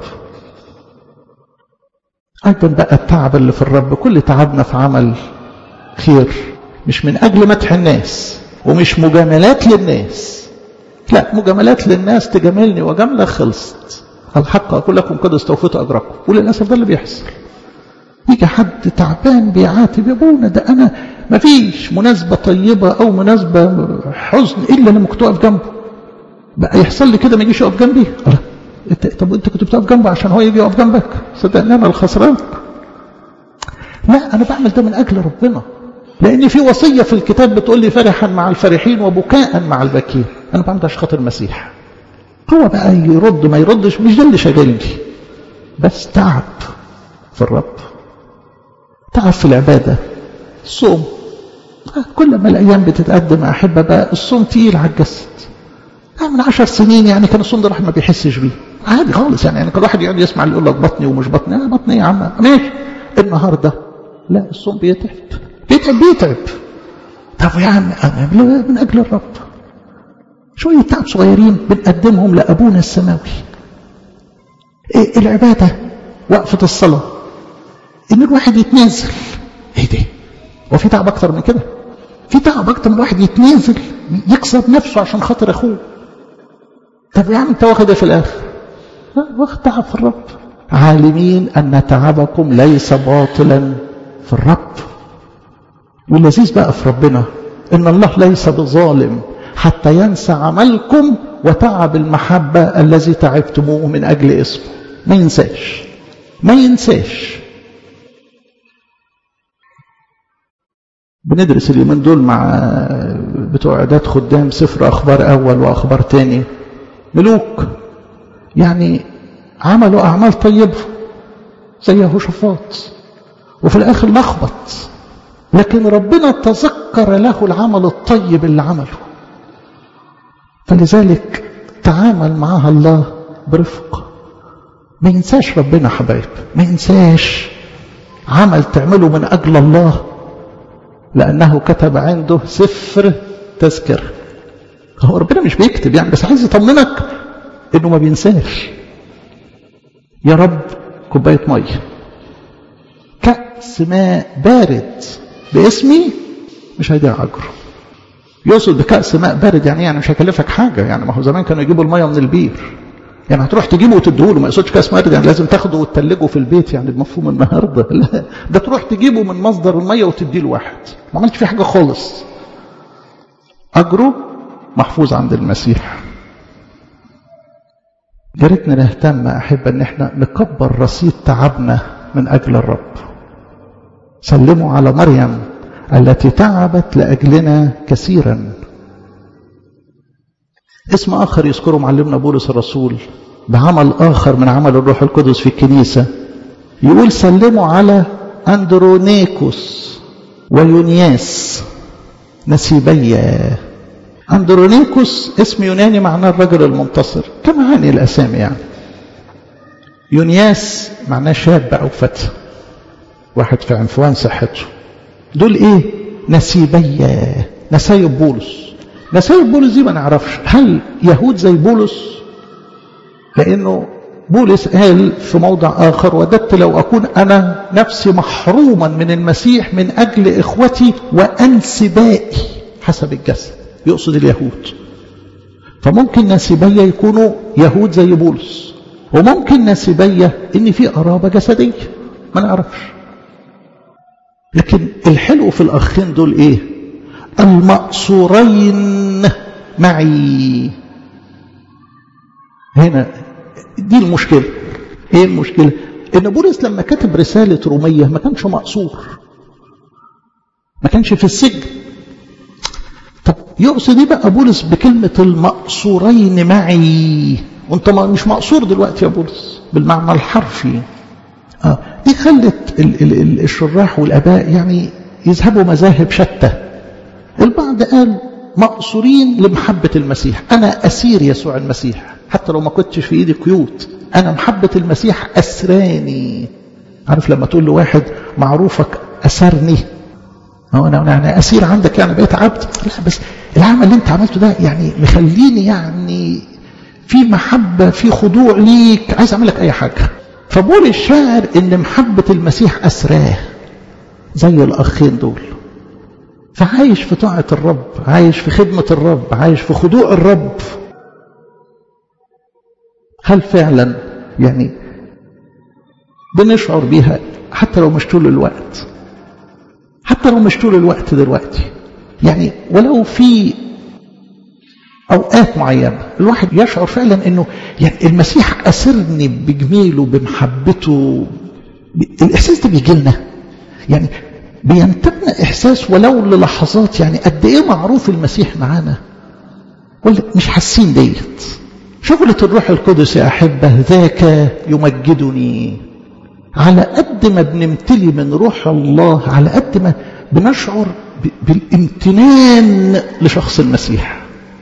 S1: ايضا بقى التعب اللي في الرب كل تعبنا في عمل خير مش من اجل مدح الناس ومش مجاملات للناس لا مجاملات للناس تجاملني وجاملة خلصت الحق أقول لكم قد استوفيت أجركم وللأسف ده اللي بيحصل يجي حد تعبان بيعاتب يا ابونا ده أنا ما فيش مناسبة طيبة أو مناسبة حزن إلا لما كنت أقف جنبه بقى يحصل لي كده ما يجيش يقف جنبي طب أنت كنت بتقف جنبه عشان هو يجي يقف جنبك صدقني أنا الخسران لا أنا بعمل ده من أجل ربنا لأن في وصية في الكتاب بتقول لي فرحا مع الفرحين وبكاء مع البكين أنا بعمل ده عشان خاطر المسيح هو بقى يرد ما يردش مش ده اللي شاغلني بس تعب في الرب تعب في العبادة الصوم كل ما الأيام بتتقدم أحب بقى الصوم تقيل على الجسد من عشر سنين يعني كان الصوم ده الواحد ما بيحسش بيه عادي خالص يعني, يعني كل واحد يقعد يسمع اللي يقول لك بطني ومش بطني أنا بطني يا عم ماشي النهارده لا الصوم بيتعب بيتعب بيتعب طب يا عم أنا من أجل الرب شوية تعب صغيرين بنقدمهم لأبونا السماوي إيه العبادة وقفة الصلاة إن الواحد يتنازل إيه ده وفي تعب أكتر من كده في تعب أكتر من الواحد يتنازل يكسر نفسه عشان خاطر أخوه طب يا عم أنت واخد في الآخر واخد تعب في الرب عالمين أن تعبكم ليس باطلا في الرب واللذيذ بقى في ربنا إن الله ليس بظالم حتى ينسى عملكم وتعب المحبة الذي تعبتموه من أجل اسمه ما ينساش ما ينساش بندرس اليومين دول مع بتوع إعداد خدام سفر أخبار أول وأخبار تاني ملوك يعني عملوا أعمال طيبة زي يهوشافاط وفي الآخر لخبط لكن ربنا تذكر له العمل الطيب اللي عمله فلذلك تعامل معها الله برفق ما ينساش ربنا حبايب ما ينساش عمل تعمله من أجل الله لأنه كتب عنده سفر تذكر هو ربنا مش بيكتب يعني بس عايز يطمنك انه ما بينساش يا رب كوبايه ميه كأس ماء بارد باسمي مش هيضيع اجره يقصد بكأس ماء بارد يعني يعني مش هيكلفك حاجه يعني ما هو زمان كانوا يجيبوا الميه من البير يعني هتروح تجيبه وتديه له ما يقصدش كاس بارد يعني لازم تاخده وتتلجه في البيت يعني بمفهوم النهارده لا ده تروح تجيبه من مصدر الميه وتديه لواحد ما عملتش فيه حاجه خالص اجره محفوظ عند المسيح يا ريتنا نهتم احب ان احنا نكبر رصيد تعبنا من اجل الرب سلموا على مريم التي تعبت لاجلنا كثيرا اسم اخر يذكره معلمنا بولس الرسول بعمل اخر من عمل الروح القدس في الكنيسه يقول سلموا على اندرونيكوس ويونياس نسيبيه أندرونيكوس اسم يوناني معناه الرجل المنتصر كمعاني الأسامي يعني يونياس معناه شاب أو فتى واحد في عنفوان صحته دول إيه نسيبية نسايب بولس نسايب بولس دي ما نعرفش هل يهود زي بولس لأنه بولس قال في موضع آخر وددت لو أكون أنا نفسي محروما من المسيح من أجل إخوتي وأنسبائي حسب الجسد يقصد اليهود فممكن نسيبية يكونوا يهود زي بولس وممكن نسيبية ان في قرابة جسدية ما نعرفش لكن الحلو في الاخين دول ايه المقصورين معي هنا دي المشكلة ايه المشكلة ان بولس لما كتب رسالة رومية ما كانش مقصور ما كانش في السجن طب يقصد ايه بقى بولس بكلمة المقصورين معي وانت مش مقصور دلوقتي يا بولس بالمعنى الحرفي آه دي خلت ال ال ال الشراح والاباء يعني يذهبوا مذاهب شتى البعض قال مقصورين لمحبة المسيح أنا أسير يسوع المسيح حتى لو ما كنتش في إيدي قيود أنا محبة المسيح أسراني عارف لما تقول لواحد معروفك أسرني هو انا يعني اسير عندك يعني بقيت عبد لا بس العمل اللي انت عملته ده يعني مخليني يعني في محبه في خضوع ليك عايز اعمل لك اي حاجه فبول الشاعر ان محبه المسيح اسراه زي الاخين دول فعايش في طاعه الرب عايش في خدمه الرب عايش في خضوع الرب هل فعلا يعني بنشعر بيها حتى لو مش طول الوقت حتى لو مش طول الوقت دلوقتي يعني ولو في أوقات معينة الواحد يشعر فعلا أنه يعني المسيح أسرني بجميله بمحبته الإحساس ده بيجي لنا يعني بينتابنا إحساس ولو للحظات يعني قد إيه معروف المسيح معانا ولا مش حاسين ديت شغلة الروح القدس يا أحبة ذاك يمجدني على قد ما بنمتلي من روح الله على قد ما بنشعر بالامتنان لشخص المسيح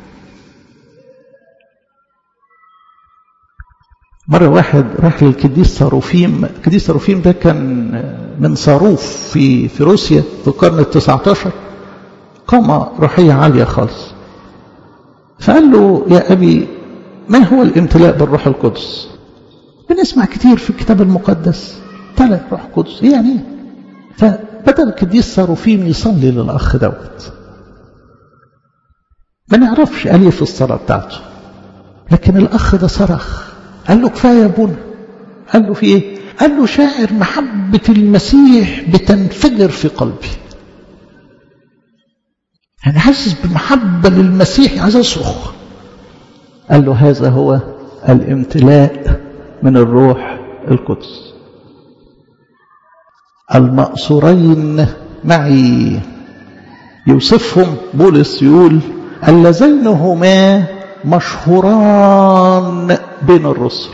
S1: مرة واحد راح للقديس صاروفيم القديس صاروفيم ده كان من صاروف في في روسيا في القرن التسعة عشر قامة روحية عالية خالص فقال له يا أبي ما هو الامتلاء بالروح القدس بنسمع كتير في الكتاب المقدس امتلأ روح القدس يعني فبدأ القديس صاروفيم يصلي للأخ دوت ما نعرفش قال في الصلاة بتاعته لكن الأخ ده صرخ قال له كفاية يا ابونا قال له في ايه قال له شاعر محبة المسيح بتنفجر في قلبي يعني حاسس بمحبة للمسيح عايز أصرخ قال له هذا هو الامتلاء من الروح القدس المأسورين معي يوصفهم بولس يقول اللذين هما مشهوران بين الرسل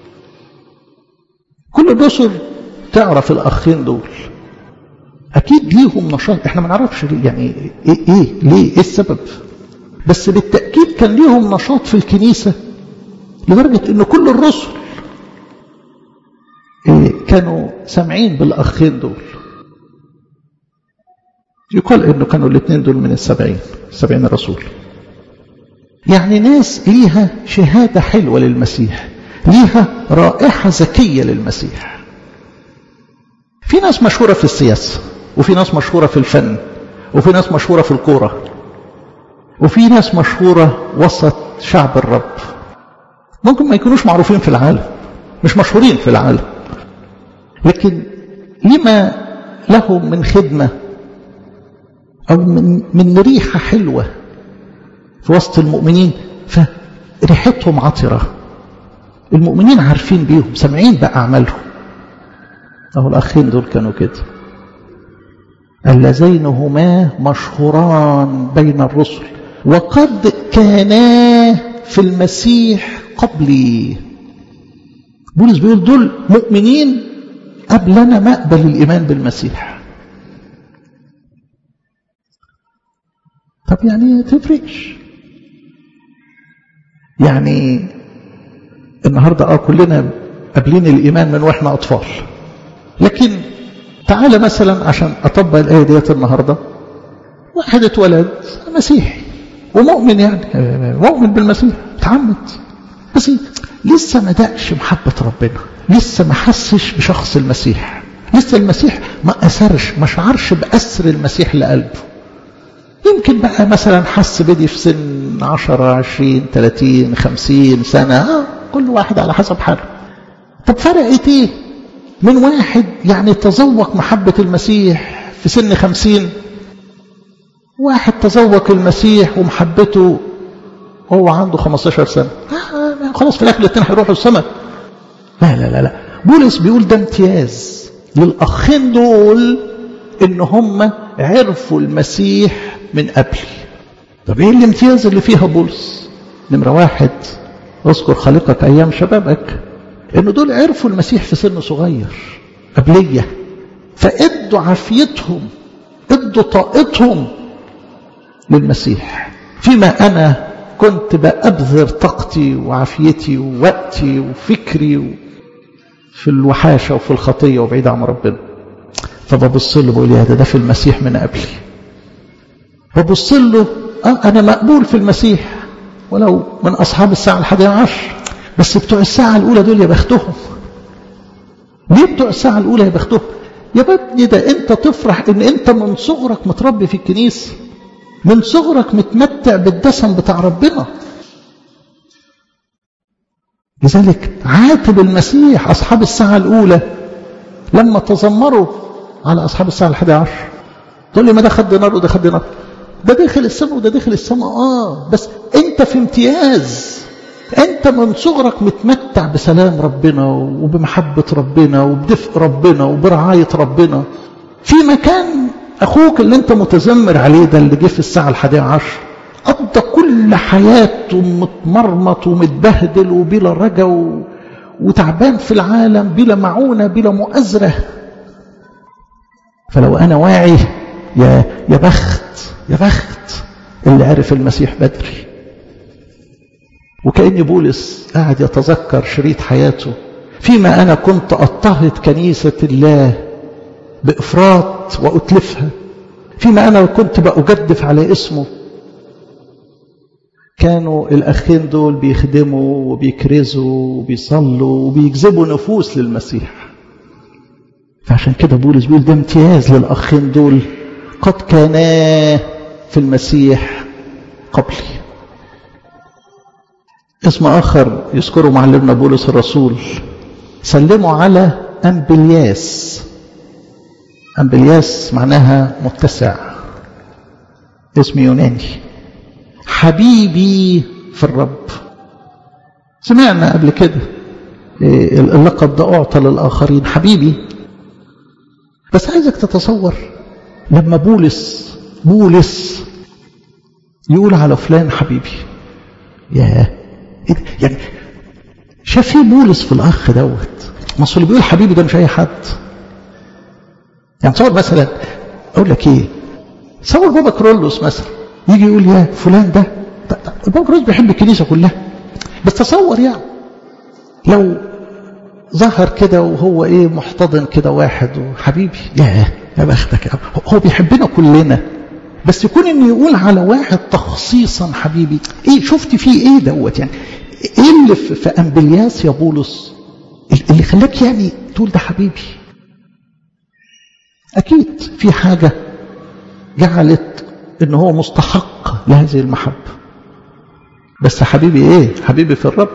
S1: كل الرسل تعرف الأخين دول أكيد ليهم نشاط احنا ما نعرفش يعني ايه, إيه ليه ايه السبب بس بالتأكيد كان ليهم نشاط في الكنيسة لدرجة ان كل الرسل إيه كانوا سامعين بالأخين دول يقال انه كانوا الاثنين دول من السبعين السبعين رسول يعني ناس ليها شهادة حلوة للمسيح ليها رائحة ذكية للمسيح في ناس مشهورة في السياسة وفي ناس مشهورة في الفن وفي ناس مشهورة في الكورة وفي ناس مشهورة وسط شعب الرب ممكن ما يكونوش معروفين في العالم مش مشهورين في العالم لكن لما لهم من خدمة أو من, من ريحة حلوة في وسط المؤمنين فريحتهم عطرة المؤمنين عارفين بيهم سامعين بأعمالهم أهو الأخين دول كانوا كده اللذين هما مشهوران بين الرسل وقد كانا في المسيح قبلي بولس بيقول دول مؤمنين قبل أنا ما أقبل الإيمان بالمسيح طب يعني تفرقش يعني النهاردة اه كلنا قابلين الإيمان من وإحنا أطفال لكن تعالى مثلا عشان أطبق الآية ديت النهاردة واحد اتولد مسيحي ومؤمن يعني مؤمن بالمسيح اتعمد بس لسه ما دقش محبة ربنا لسه ما حسش بشخص المسيح لسه المسيح ما أثرش ما شعرش بأثر المسيح لقلبه يمكن بقى مثلا حس بدي في سن 10 20 30 50 سنة آه كل واحد على حسب حاله طب فرقت ايه من واحد يعني تذوق محبة المسيح في سن خمسين واحد تذوق المسيح ومحبته وهو عنده 15 سنة آه خلاص في الآخر الاثنين هيروحوا السماء لا لا لا لا بولس بيقول ده امتياز للأخين دول إن هم عرفوا المسيح من قبل طب ايه الامتياز اللي فيها بولس نمرة واحد اذكر خالقك أيام شبابك إن دول عرفوا المسيح في سن صغير قبلية فادوا عافيتهم ادوا طاقتهم للمسيح فيما أنا كنت بأبذر طاقتي وعافيتي ووقتي وفكري في الوحاشة وفي الخطية وبعيد عن ربنا فببص له بقول يا ده ده في المسيح من قبلي ببص له آه أنا مقبول في المسيح ولو من أصحاب الساعة الحادية عشر بس بتوع الساعة الأولى دول يا بختهم ليه بتوع الساعة الأولى يا بختهم يا ابني ده أنت تفرح إن أنت من صغرك متربي في الكنيسة من صغرك متمتع بالدسم بتاع ربنا لذلك عاتب المسيح أصحاب الساعة الأولى لما تذمروا على أصحاب الساعة الحادية عشر تقول لي ما ده خد دينار وده خد دينار ده داخل السماء وده داخل السماء آه بس أنت في امتياز أنت من صغرك متمتع بسلام ربنا وبمحبة ربنا وبدفء ربنا وبرعاية ربنا في مكان أخوك اللي أنت متذمر عليه ده اللي جه في الساعة الحادية عشر قضى كل حياته متمرمط ومتبهدل وبلا رجا و... وتعبان في العالم بلا معونة بلا مؤازرة فلو أنا واعي يا يا بخت يا بخت اللي عرف المسيح بدري وكأن بولس قاعد يتذكر شريط حياته فيما أنا كنت أضطهد كنيسة الله بإفراط وأتلفها فيما أنا كنت بأجدف على اسمه كانوا الأخين دول بيخدموا وبيكرزوا وبيصلوا وبيجذبوا نفوس للمسيح فعشان كده بولس بيقول ده امتياز للأخين دول قد كانا في المسيح قبلي اسم آخر يذكره معلمنا بولس الرسول سلموا على أمبلياس أمبلياس معناها متسع اسم يوناني حبيبي في الرب سمعنا قبل كده اللقب ده أعطى للآخرين حبيبي بس عايزك تتصور لما بولس بولس يقول على فلان حبيبي ياه يعني شاف ايه بولس في الاخ دوت ما اللي بيقول حبيبي ده مش اي حد يعني تصور مثلا اقول لك ايه تصور بابا كرولوس مثلا يجي يقول يا فلان ده بابا كرولوس بيحب الكنيسه كلها بس تصور يعني لو ظهر كده وهو ايه محتضن كده واحد وحبيبي يا يا بختك هو بيحبنا كلنا بس يكون ان يقول على واحد تخصيصا حبيبي ايه شفت فيه ايه دوت يعني ايه اللي في امبلياس يا بولس اللي خلاك يعني تقول ده حبيبي اكيد في حاجه جعلت ان هو مستحق لهذه المحبه بس حبيبي ايه حبيبي في الرب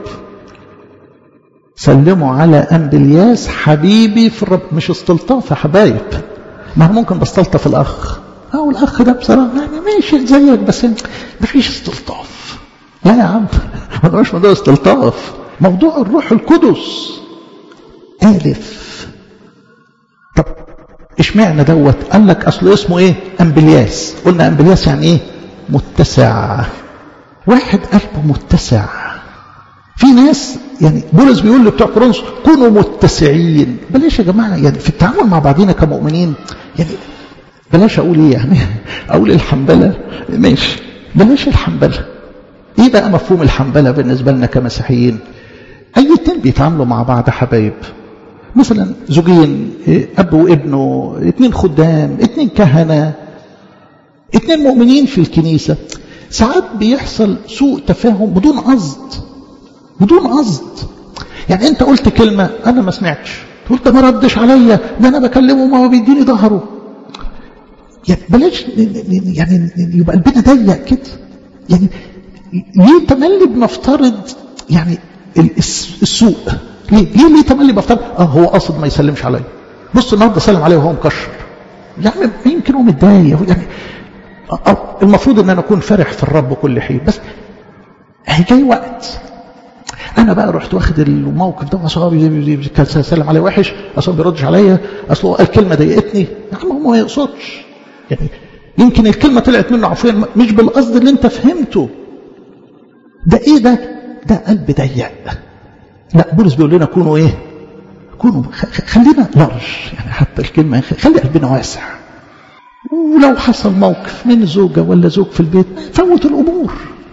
S1: سلموا على أمبلياس حبيبي في الرب مش استلطاف يا حبايب ما ممكن بستلطف الأخ أو الأخ ده بصراحة يعني ماشي زيك بس ما فيش استلطاف لا يا عم ما مش موضوع استلطاف موضوع الروح القدس آلف طب اشمعنى دوت قال لك أصله اسمه إيه أمبلياس قلنا أمبلياس يعني إيه متسع واحد قلبه متسع في ناس يعني بولس بيقول لبتوع كورنثوس كونوا متسعين بلاش يا جماعه يعني في التعامل مع بعضنا كمؤمنين يعني بلاش اقول ايه يعني اقول الحنبله ماشي بلاش الحنبله ايه بقى مفهوم الحنبله بالنسبه لنا كمسيحيين اي اتنين بيتعاملوا مع بعض حبايب مثلا زوجين اب وابنه اتنين خدام اتنين كهنه اتنين مؤمنين في الكنيسه ساعات بيحصل سوء تفاهم بدون قصد بدون قصد يعني انت قلت كلمة انا ما سمعتش تقول ده ما ردش عليا ده انا بكلمه ما هو بيديني ظهره يعني بلاش يعني يبقى البيت ضيق كده يعني ليه تملي بنفترض يعني السوء ليه ليه ليه تملي بفترض اه هو قاصد ما يسلمش عليا بص النهارده سلم عليه وهو مكشر يعني يمكن هو متضايق يعني المفروض ان انا اكون فرح في الرب كل حين بس هيجي وقت انا بقى رحت واخد الموقف ده اصل كان سلم عليه وحش اصل ما بيردش عليا اصل قال كلمه ضايقتني يا عم هو ما يقصدش يعني يمكن الكلمه طلعت منه عفوا مش بالقصد اللي انت فهمته ده ايه ده ده قلب ضيق لا بولس بيقول لنا كونوا ايه كونوا خلينا لارج يعني حتى الكلمه خلي قلبنا واسع ولو حصل موقف من زوجه ولا زوج في البيت فوت الامور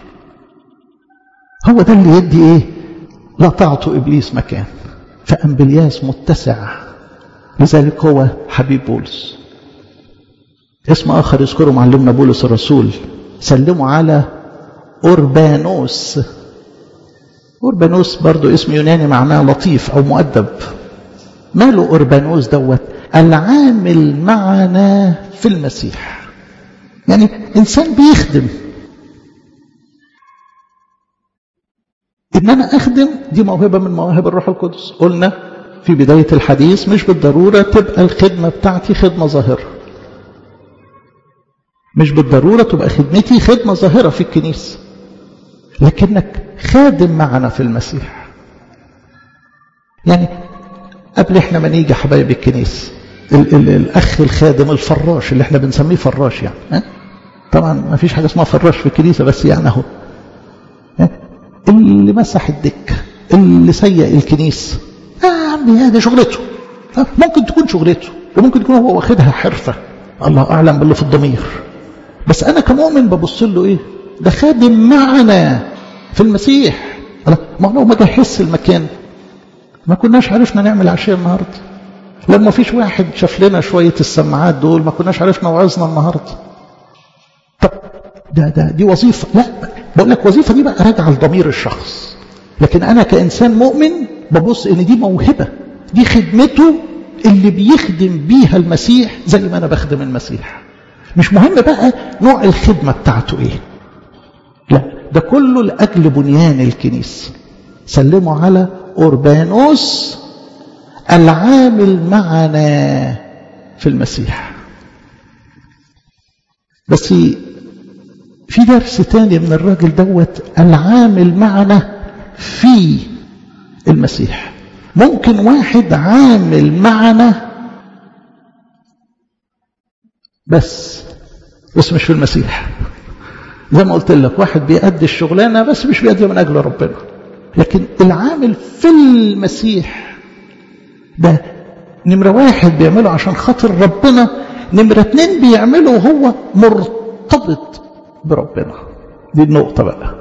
S1: هو ده اللي يدي ايه لا تعطوا ابليس مكان فامبلياس متسع لذلك هو حبيب بولس اسم اخر يذكره معلمنا بولس الرسول سلموا على اوربانوس اوربانوس برضو اسم يوناني معناه لطيف او مؤدب ماله اوربانوس دوت العامل معنا في المسيح يعني انسان بيخدم ان انا اخدم دي موهبه من مواهب الروح القدس قلنا في بدايه الحديث مش بالضروره تبقى الخدمه بتاعتي خدمه ظاهره مش بالضروره تبقى خدمتي خدمه ظاهره في الكنيسه لكنك خادم معنا في المسيح يعني قبل احنا ما نيجي حبايب الكنيسه ال ال الاخ الخادم الفراش اللي احنا بنسميه فراش يعني ها؟ طبعا ما فيش حاجه اسمها فراش في الكنيسه بس يعني اهو اللي مسح الدكه اللي سيء الكنيسه يا عمي هذه شغلته ممكن تكون شغلته وممكن يكون هو واخدها حرفه الله اعلم باللي في الضمير بس انا كمؤمن ببص له ايه ده خادم معنا في المسيح ما لو ما جهزش المكان ما كناش عرفنا نعمل عشاء النهارده لما فيش واحد شاف لنا شويه السماعات دول ما كناش عرفنا وعظنا النهارده طب ده ده دي وظيفه لا بقول لك وظيفه دي بقى راجعه لضمير الشخص لكن انا كانسان مؤمن ببص ان دي موهبه دي خدمته اللي بيخدم بيها المسيح زي ما انا بخدم المسيح مش مهم بقى نوع الخدمه بتاعته ايه لا ده كله لاجل بنيان الكنيسه سلموا على اوربانوس العامل معنا في المسيح بس في درس تاني من الراجل دوت العامل معنا في المسيح ممكن واحد عامل معنا بس بس مش في المسيح زي ما قلت لك واحد بيأدي الشغلانه بس مش بيأديها من اجل ربنا لكن العامل في المسيح ده نمرة واحد بيعمله عشان خاطر ربنا نمرة اتنين بيعمله وهو مرتبط بربنا دي النقطة بقى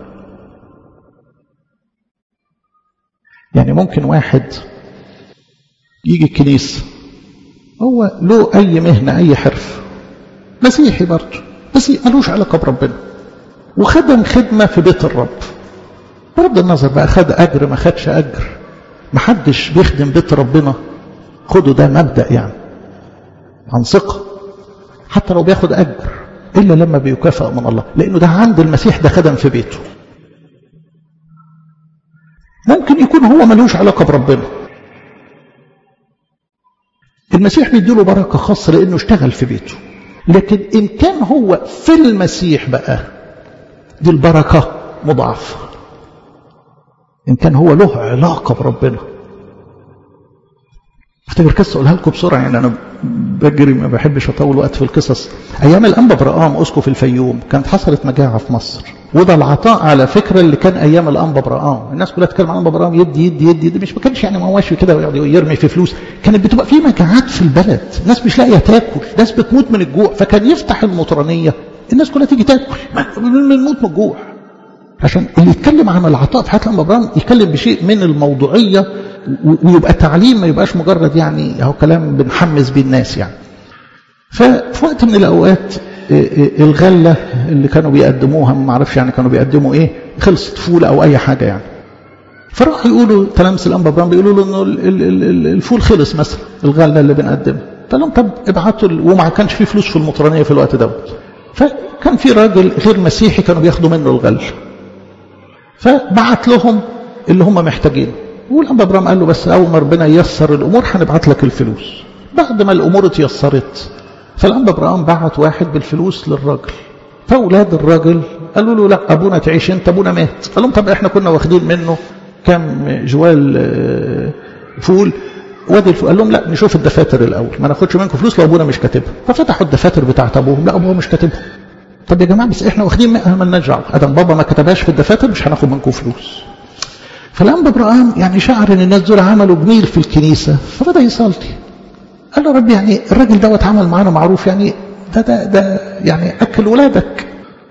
S1: يعني ممكن واحد يجي الكنيسة هو له أي مهنة أي حرف مسيحي برضه بس ملوش علاقة بربنا وخدم خدمة في بيت الرب بغض النظر بقى خد أجر ما خدش أجر محدش بيخدم بيت ربنا خده ده مبدأ يعني عن ثقة حتى لو بياخد أجر إلا لما بيكافئ من الله لأنه ده عند المسيح ده خدم في بيته ممكن يكون هو ملوش علاقة بربنا المسيح بيديله بركة خاصة لأنه اشتغل في بيته لكن إن كان هو في المسيح بقى دي البركة مضاعفة إن كان هو له علاقة بربنا افتكر قصة أقولها لكم بسرعة يعني أنا بجري ما بحبش أطول وقت في القصص أيام الأنبا برقام أسقف الفيوم كانت حصلت مجاعة في مصر وده العطاء على فكرة اللي كان أيام الأنبا برقام الناس كلها تتكلم عن الأنبا برقام يدي يدي يدي, يدي مش ما كانش يعني مواشي كده ويقعد يرمي في فلوس كانت بتبقى في مجاعات في البلد الناس مش لاقية تاكل ناس بتموت من الجوع فكان يفتح المطرانية الناس كلها تيجي تاكل بنموت من الجوع عشان اللي يتكلم عن العطاء في حياة الأنبا برقام يتكلم بشيء من الموضوعية ويبقى تعليم ما يبقاش مجرد يعني اهو كلام بنحمس بيه الناس يعني ففي وقت من الاوقات الغله اللي كانوا بيقدموها ما اعرفش يعني كانوا بيقدموا ايه خلصت فول او اي حاجه يعني فراحوا يقولوا تلامس الانبا ابراهيم بيقولوا له انه الفول خلص مثلا الغله اللي بنقدمها فقال لهم طب ابعتوا وما كانش في فلوس في المطرانيه في الوقت دوت فكان في راجل غير مسيحي كانوا بياخدوا منه الغل فبعت لهم اللي هم محتاجينه والأنبا إبراهيم قال له بس أول ما ربنا ييسر الأمور هنبعت لك الفلوس بعد ما الأمور اتيسرت فالأنبا إبراهيم بعت واحد بالفلوس للراجل فأولاد الراجل قالوا له لا أبونا تعيش أنت أبونا مات قال لهم طب إحنا كنا واخدين منه كم جوال فول وادي الفول قال لهم لا نشوف الدفاتر الأول ما ناخدش منكم فلوس لو أبونا مش كاتبها ففتحوا الدفاتر بتاعت أبوهم لا أبوه مش كاتبها طب يا جماعة بس إحنا واخدين مالناش دعوة أدم بابا ما كتبهاش في الدفاتر مش هناخد منكم فلوس فالأنبا إبراهيم يعني شعر ان الناس دول عملوا جميل في الكنيسة فبدأ يصلي قال له رب يعني الراجل دوت عمل معانا معروف يعني ده ده ده يعني أكل ولادك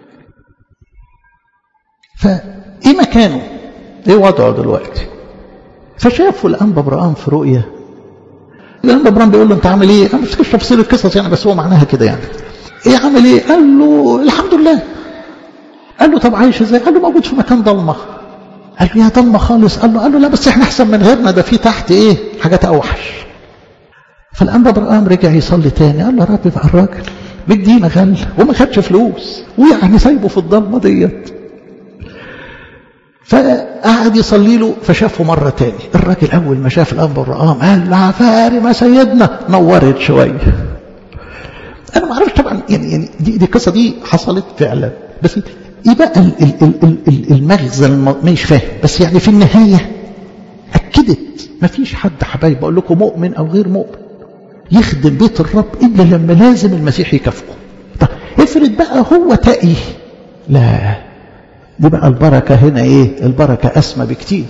S1: فإيه مكانه إيه وضعه دلوقتي فشافوا الأنبا إبراهيم في رؤية الأنبا إبراهيم بيقول له أنت عامل إيه أنا مش تفصيل القصص يعني بس هو معناها كده يعني إيه عامل إيه قال له الحمد لله قال له طب عايش إزاي قال له موجود في مكان ضلمه قال له يا ضلمه خالص قال له قال له لا بس احنا احسن من غيرنا ده في تحت ايه حاجات اوحش فالانبا برقام رجع يصلي تاني قال له يا رب بقى الراجل مدينا غل وما خدش فلوس ويعني سايبه في الضلمه ديت فقعد يصلي له فشافه مرة تاني الراجل أول ما شاف الأنبا الرقام قال عفاري ما سيدنا نورت شوية أنا ما أعرفش طبعا يعني, يعني دي, دي القصة دي حصلت فعلا بس إيه بقى المغزى مش فاهم بس يعني في النهاية أكدت ما فيش حد حبايب بقول لكم مؤمن أو غير مؤمن يخدم بيت الرب إلا لما لازم المسيح يكافئه طب افرض بقى هو تقي لا دي بقى البركة هنا ايه البركة أسمى بكتير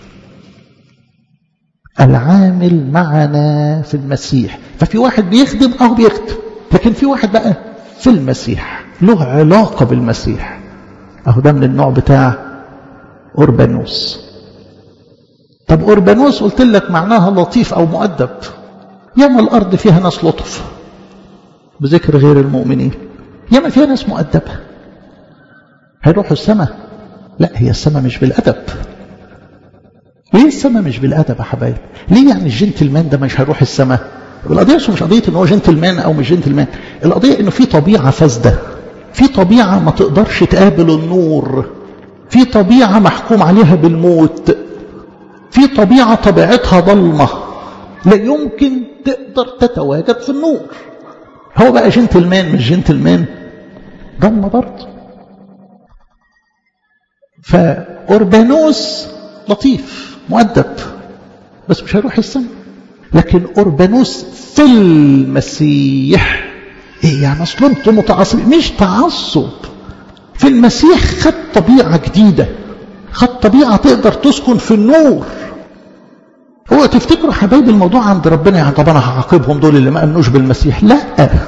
S1: العامل معنا في المسيح ففي واحد بيخدم أو بيخدم لكن في واحد بقى في المسيح له علاقة بالمسيح أهو ده من النوع بتاع أوربانوس طب أوربانوس قلت لك معناها لطيف أو مؤدب ياما الأرض فيها ناس لطف بذكر غير المؤمنين ياما فيها ناس مؤدبة هيروحوا السماء لا هي السماء مش بالأدب ليه السماء مش بالأدب يا حبايب ليه يعني الجنتلمان ده مش هيروح السماء القضية مش قضية ان هو جنتلمان او مش جنتلمان القضية انه في طبيعة فاسدة في طبيعة ما تقدرش تقابل النور في طبيعة محكوم عليها بالموت في طبيعة طبيعتها ضلمة لا يمكن تقدر تتواجد في النور هو بقى جنتلمان مش جنتلمان ضلمة برضه فأوربانوس لطيف مؤدب بس مش هيروح السماء لكن أوربانوس في المسيح ايه يعني اصل انتوا متعصبين مش تعصب في المسيح خد طبيعة جديدة خد طبيعة تقدر تسكن في النور هو تفتكروا حبايبي الموضوع عند ربنا يعني طب انا هعاقبهم دول اللي ما امنوش بالمسيح لا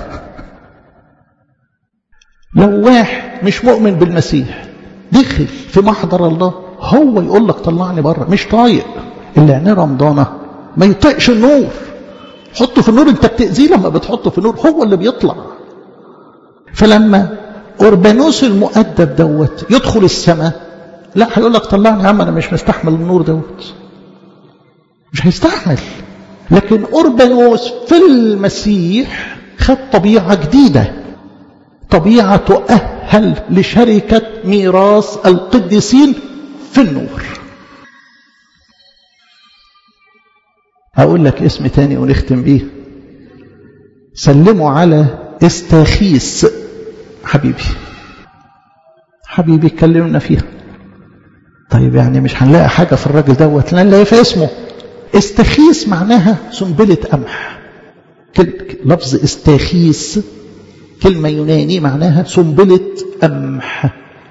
S1: لو واحد مش مؤمن بالمسيح دخل في محضر الله هو يقول لك طلعني بره مش طايق اللي عينيه رمضانه ما يطيقش النور حطه في النور انت بتأذيه لما بتحطه في النور هو اللي بيطلع فلما أوربانوس المؤدب دوت يدخل السماء لا هيقول لك طلعني يا عم انا مش مستحمل النور دوت مش هيستحمل لكن أوربانوس في المسيح خد طبيعة جديدة طبيعة تؤهل لشركة ميراث القديسين في النور أقول لك اسم تاني ونختم بيه سلموا على استاخيس حبيبي حبيبي اتكلمنا فيها طيب يعني مش هنلاقي حاجة في الراجل دوت لا نلاقي في اسمه استخيس معناها سنبلة قمح لفظ استاخيس كلمة يوناني معناها سنبلة قمح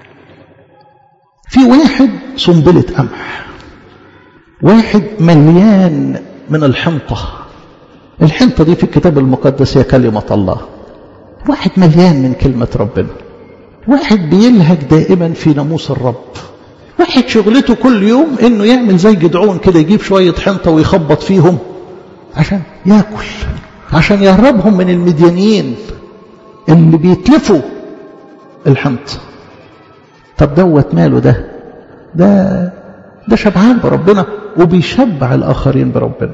S1: في واحد سنبلة قمح واحد مليان من الحنطة الحنطة دي في الكتاب المقدس هي كلمة الله واحد مليان من كلمة ربنا واحد بيلهج دائما في ناموس الرب واحد شغلته كل يوم انه يعمل زي جدعون كده يجيب شوية حنطة ويخبط فيهم عشان ياكل عشان يهربهم من المديانيين اللي بيتلفوا الحنطة طب دوت ماله ده ده ده شبعان بربنا وبيشبع الآخرين بربنا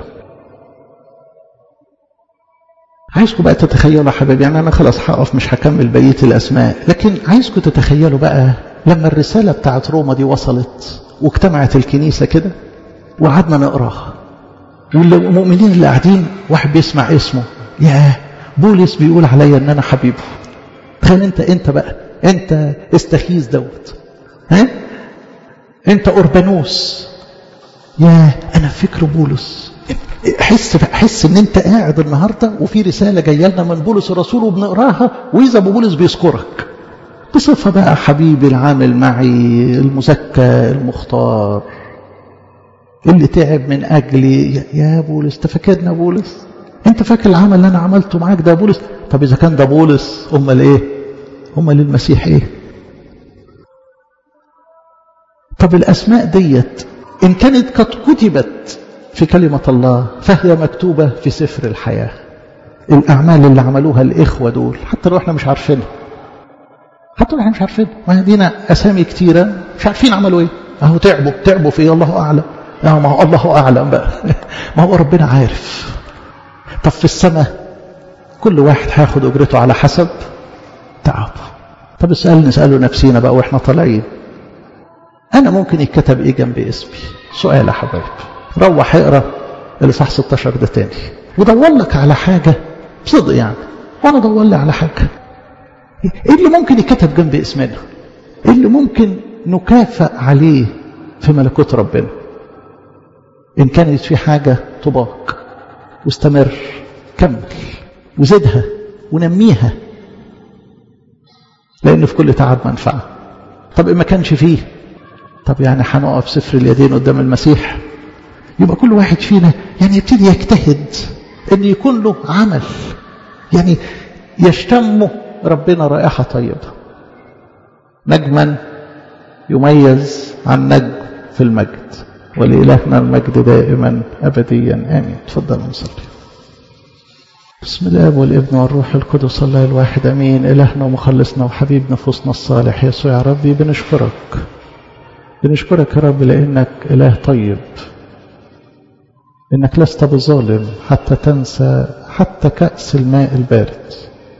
S1: عايزكم بقى تتخيلوا حبايبي يعني أنا خلاص هقف مش هكمل بقية الأسماء لكن عايزكم تتخيلوا بقى لما الرسالة بتاعت روما دي وصلت واجتمعت الكنيسة كده وقعدنا نقراها والمؤمنين اللي قاعدين واحد بيسمع اسمه يا بولس بيقول عليا ان انا حبيبه تخيل انت انت بقى انت استخيز دوت ها انت اوربانوس يا انا فكر بولس حس حس ان انت قاعد النهارده وفي رساله جايه لنا من بولس الرسول وبنقراها واذا بولس بيذكرك بصفه بقى حبيبي العامل معي المزكى المختار اللي تعب من اجلي يا بولس انت فاكرنا بولس انت فاكر العمل اللي انا عملته معاك ده بولس طب اذا كان ده بولس امال ايه امال المسيح ايه طب الاسماء ديت ان كانت قد كتبت في كلمة الله فهي مكتوبة في سفر الحياة الأعمال اللي عملوها الإخوة دول حتى لو احنا مش عارفينها حتى لو احنا مش عارفين ما دينا أسامي كتيرة مش عارفين عملوا ايه اهو تعبوا تعبوا في الله أعلم اه ما هو الله أعلم بقى ما هو ربنا عارف طب في السماء كل واحد هياخد أجرته على حسب تعبه طب اسأل نسأله نفسينا بقى واحنا طالعين أنا ممكن يتكتب إيه جنب اسمي سؤال يا حبايب روح اقرا الإصحاح 16 ده تاني ودور لك على حاجة بصدق يعني وأنا دور لي على حاجة إيه اللي ممكن يتكتب جنب اسمنا إيه اللي ممكن نكافئ عليه في ملكوت ربنا إن كانت في حاجة طباق واستمر كمل وزدها ونميها لأن في كل تعب منفعة طب إن ما كانش فيه طب يعني هنقف سفر اليدين قدام المسيح يبقى كل واحد فينا يعني يبتدي يجتهد ان يكون له عمل يعني يشتم ربنا رائحة طيبة نجما يميز عن نجم في المجد ولإلهنا المجد دائما أبديا آمين تفضل نصلي بسم الله والابن والروح القدس الله الواحد امين الهنا ومخلصنا وحبيب نفوسنا الصالح يسوع يا ربي بنشكرك بنشكرك يا رب لانك اله طيب انك لست بظالم حتى تنسى حتى كاس الماء البارد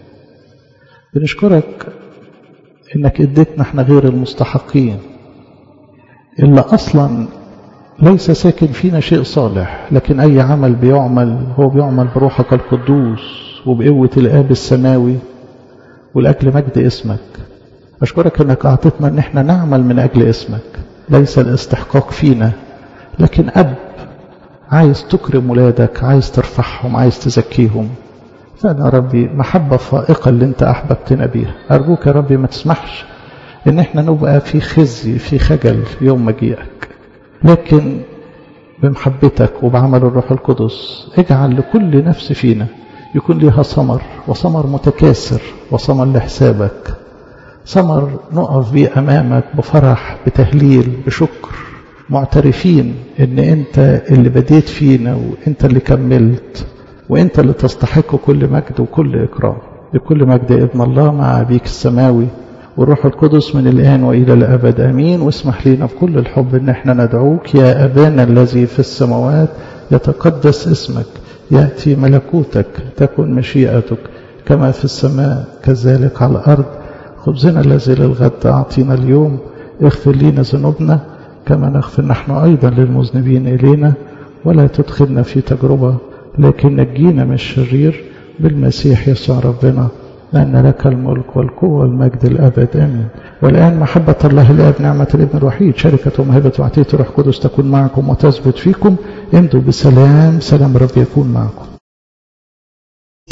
S1: بنشكرك انك اديتنا احنا غير المستحقين الا اصلا ليس ساكن فينا شيء صالح لكن أي عمل بيعمل هو بيعمل بروحك القدوس وبقوة الآب السماوي والأجل مجد اسمك أشكرك أنك أعطتنا أن احنا نعمل من أجل اسمك ليس الاستحقاق فينا لكن أب عايز تكرم ولادك عايز ترفعهم عايز تزكيهم فأنا ربي محبة فائقة اللي انت أحببتنا بيها أرجوك يا ربي ما تسمحش ان احنا نبقى في خزي في خجل يوم مجيئك لكن بمحبتك وبعمل الروح القدس اجعل لكل نفس فينا يكون لها ثمر وثمر متكاثر وثمر لحسابك ثمر نقف بيه امامك بفرح بتهليل بشكر معترفين ان انت اللي بديت فينا وانت اللي كملت وانت اللي تستحق كل مجد وكل اكرام لكل مجد ابن الله مع ابيك السماوي والروح القدس من الآن وإلى الأبد أمين واسمح لنا بكل الحب أن احنا ندعوك يا أبانا الذي في السماوات يتقدس اسمك يأتي ملكوتك تكن مشيئتك كما في السماء كذلك على الأرض خبزنا الذي للغد أعطينا اليوم اغفر لنا ذنوبنا كما نغفر نحن أيضا للمذنبين إلينا ولا تدخلنا في تجربة لكن نجينا من الشرير بالمسيح يسوع ربنا لأن لك الملك والقوة والمجد الأبد آمين والآن محبة الله الآب نعمة الابن الوحيد شركة ومهبة وعطية روح قدس تكون معكم وتثبت فيكم امضوا بسلام سلام رب يكون معكم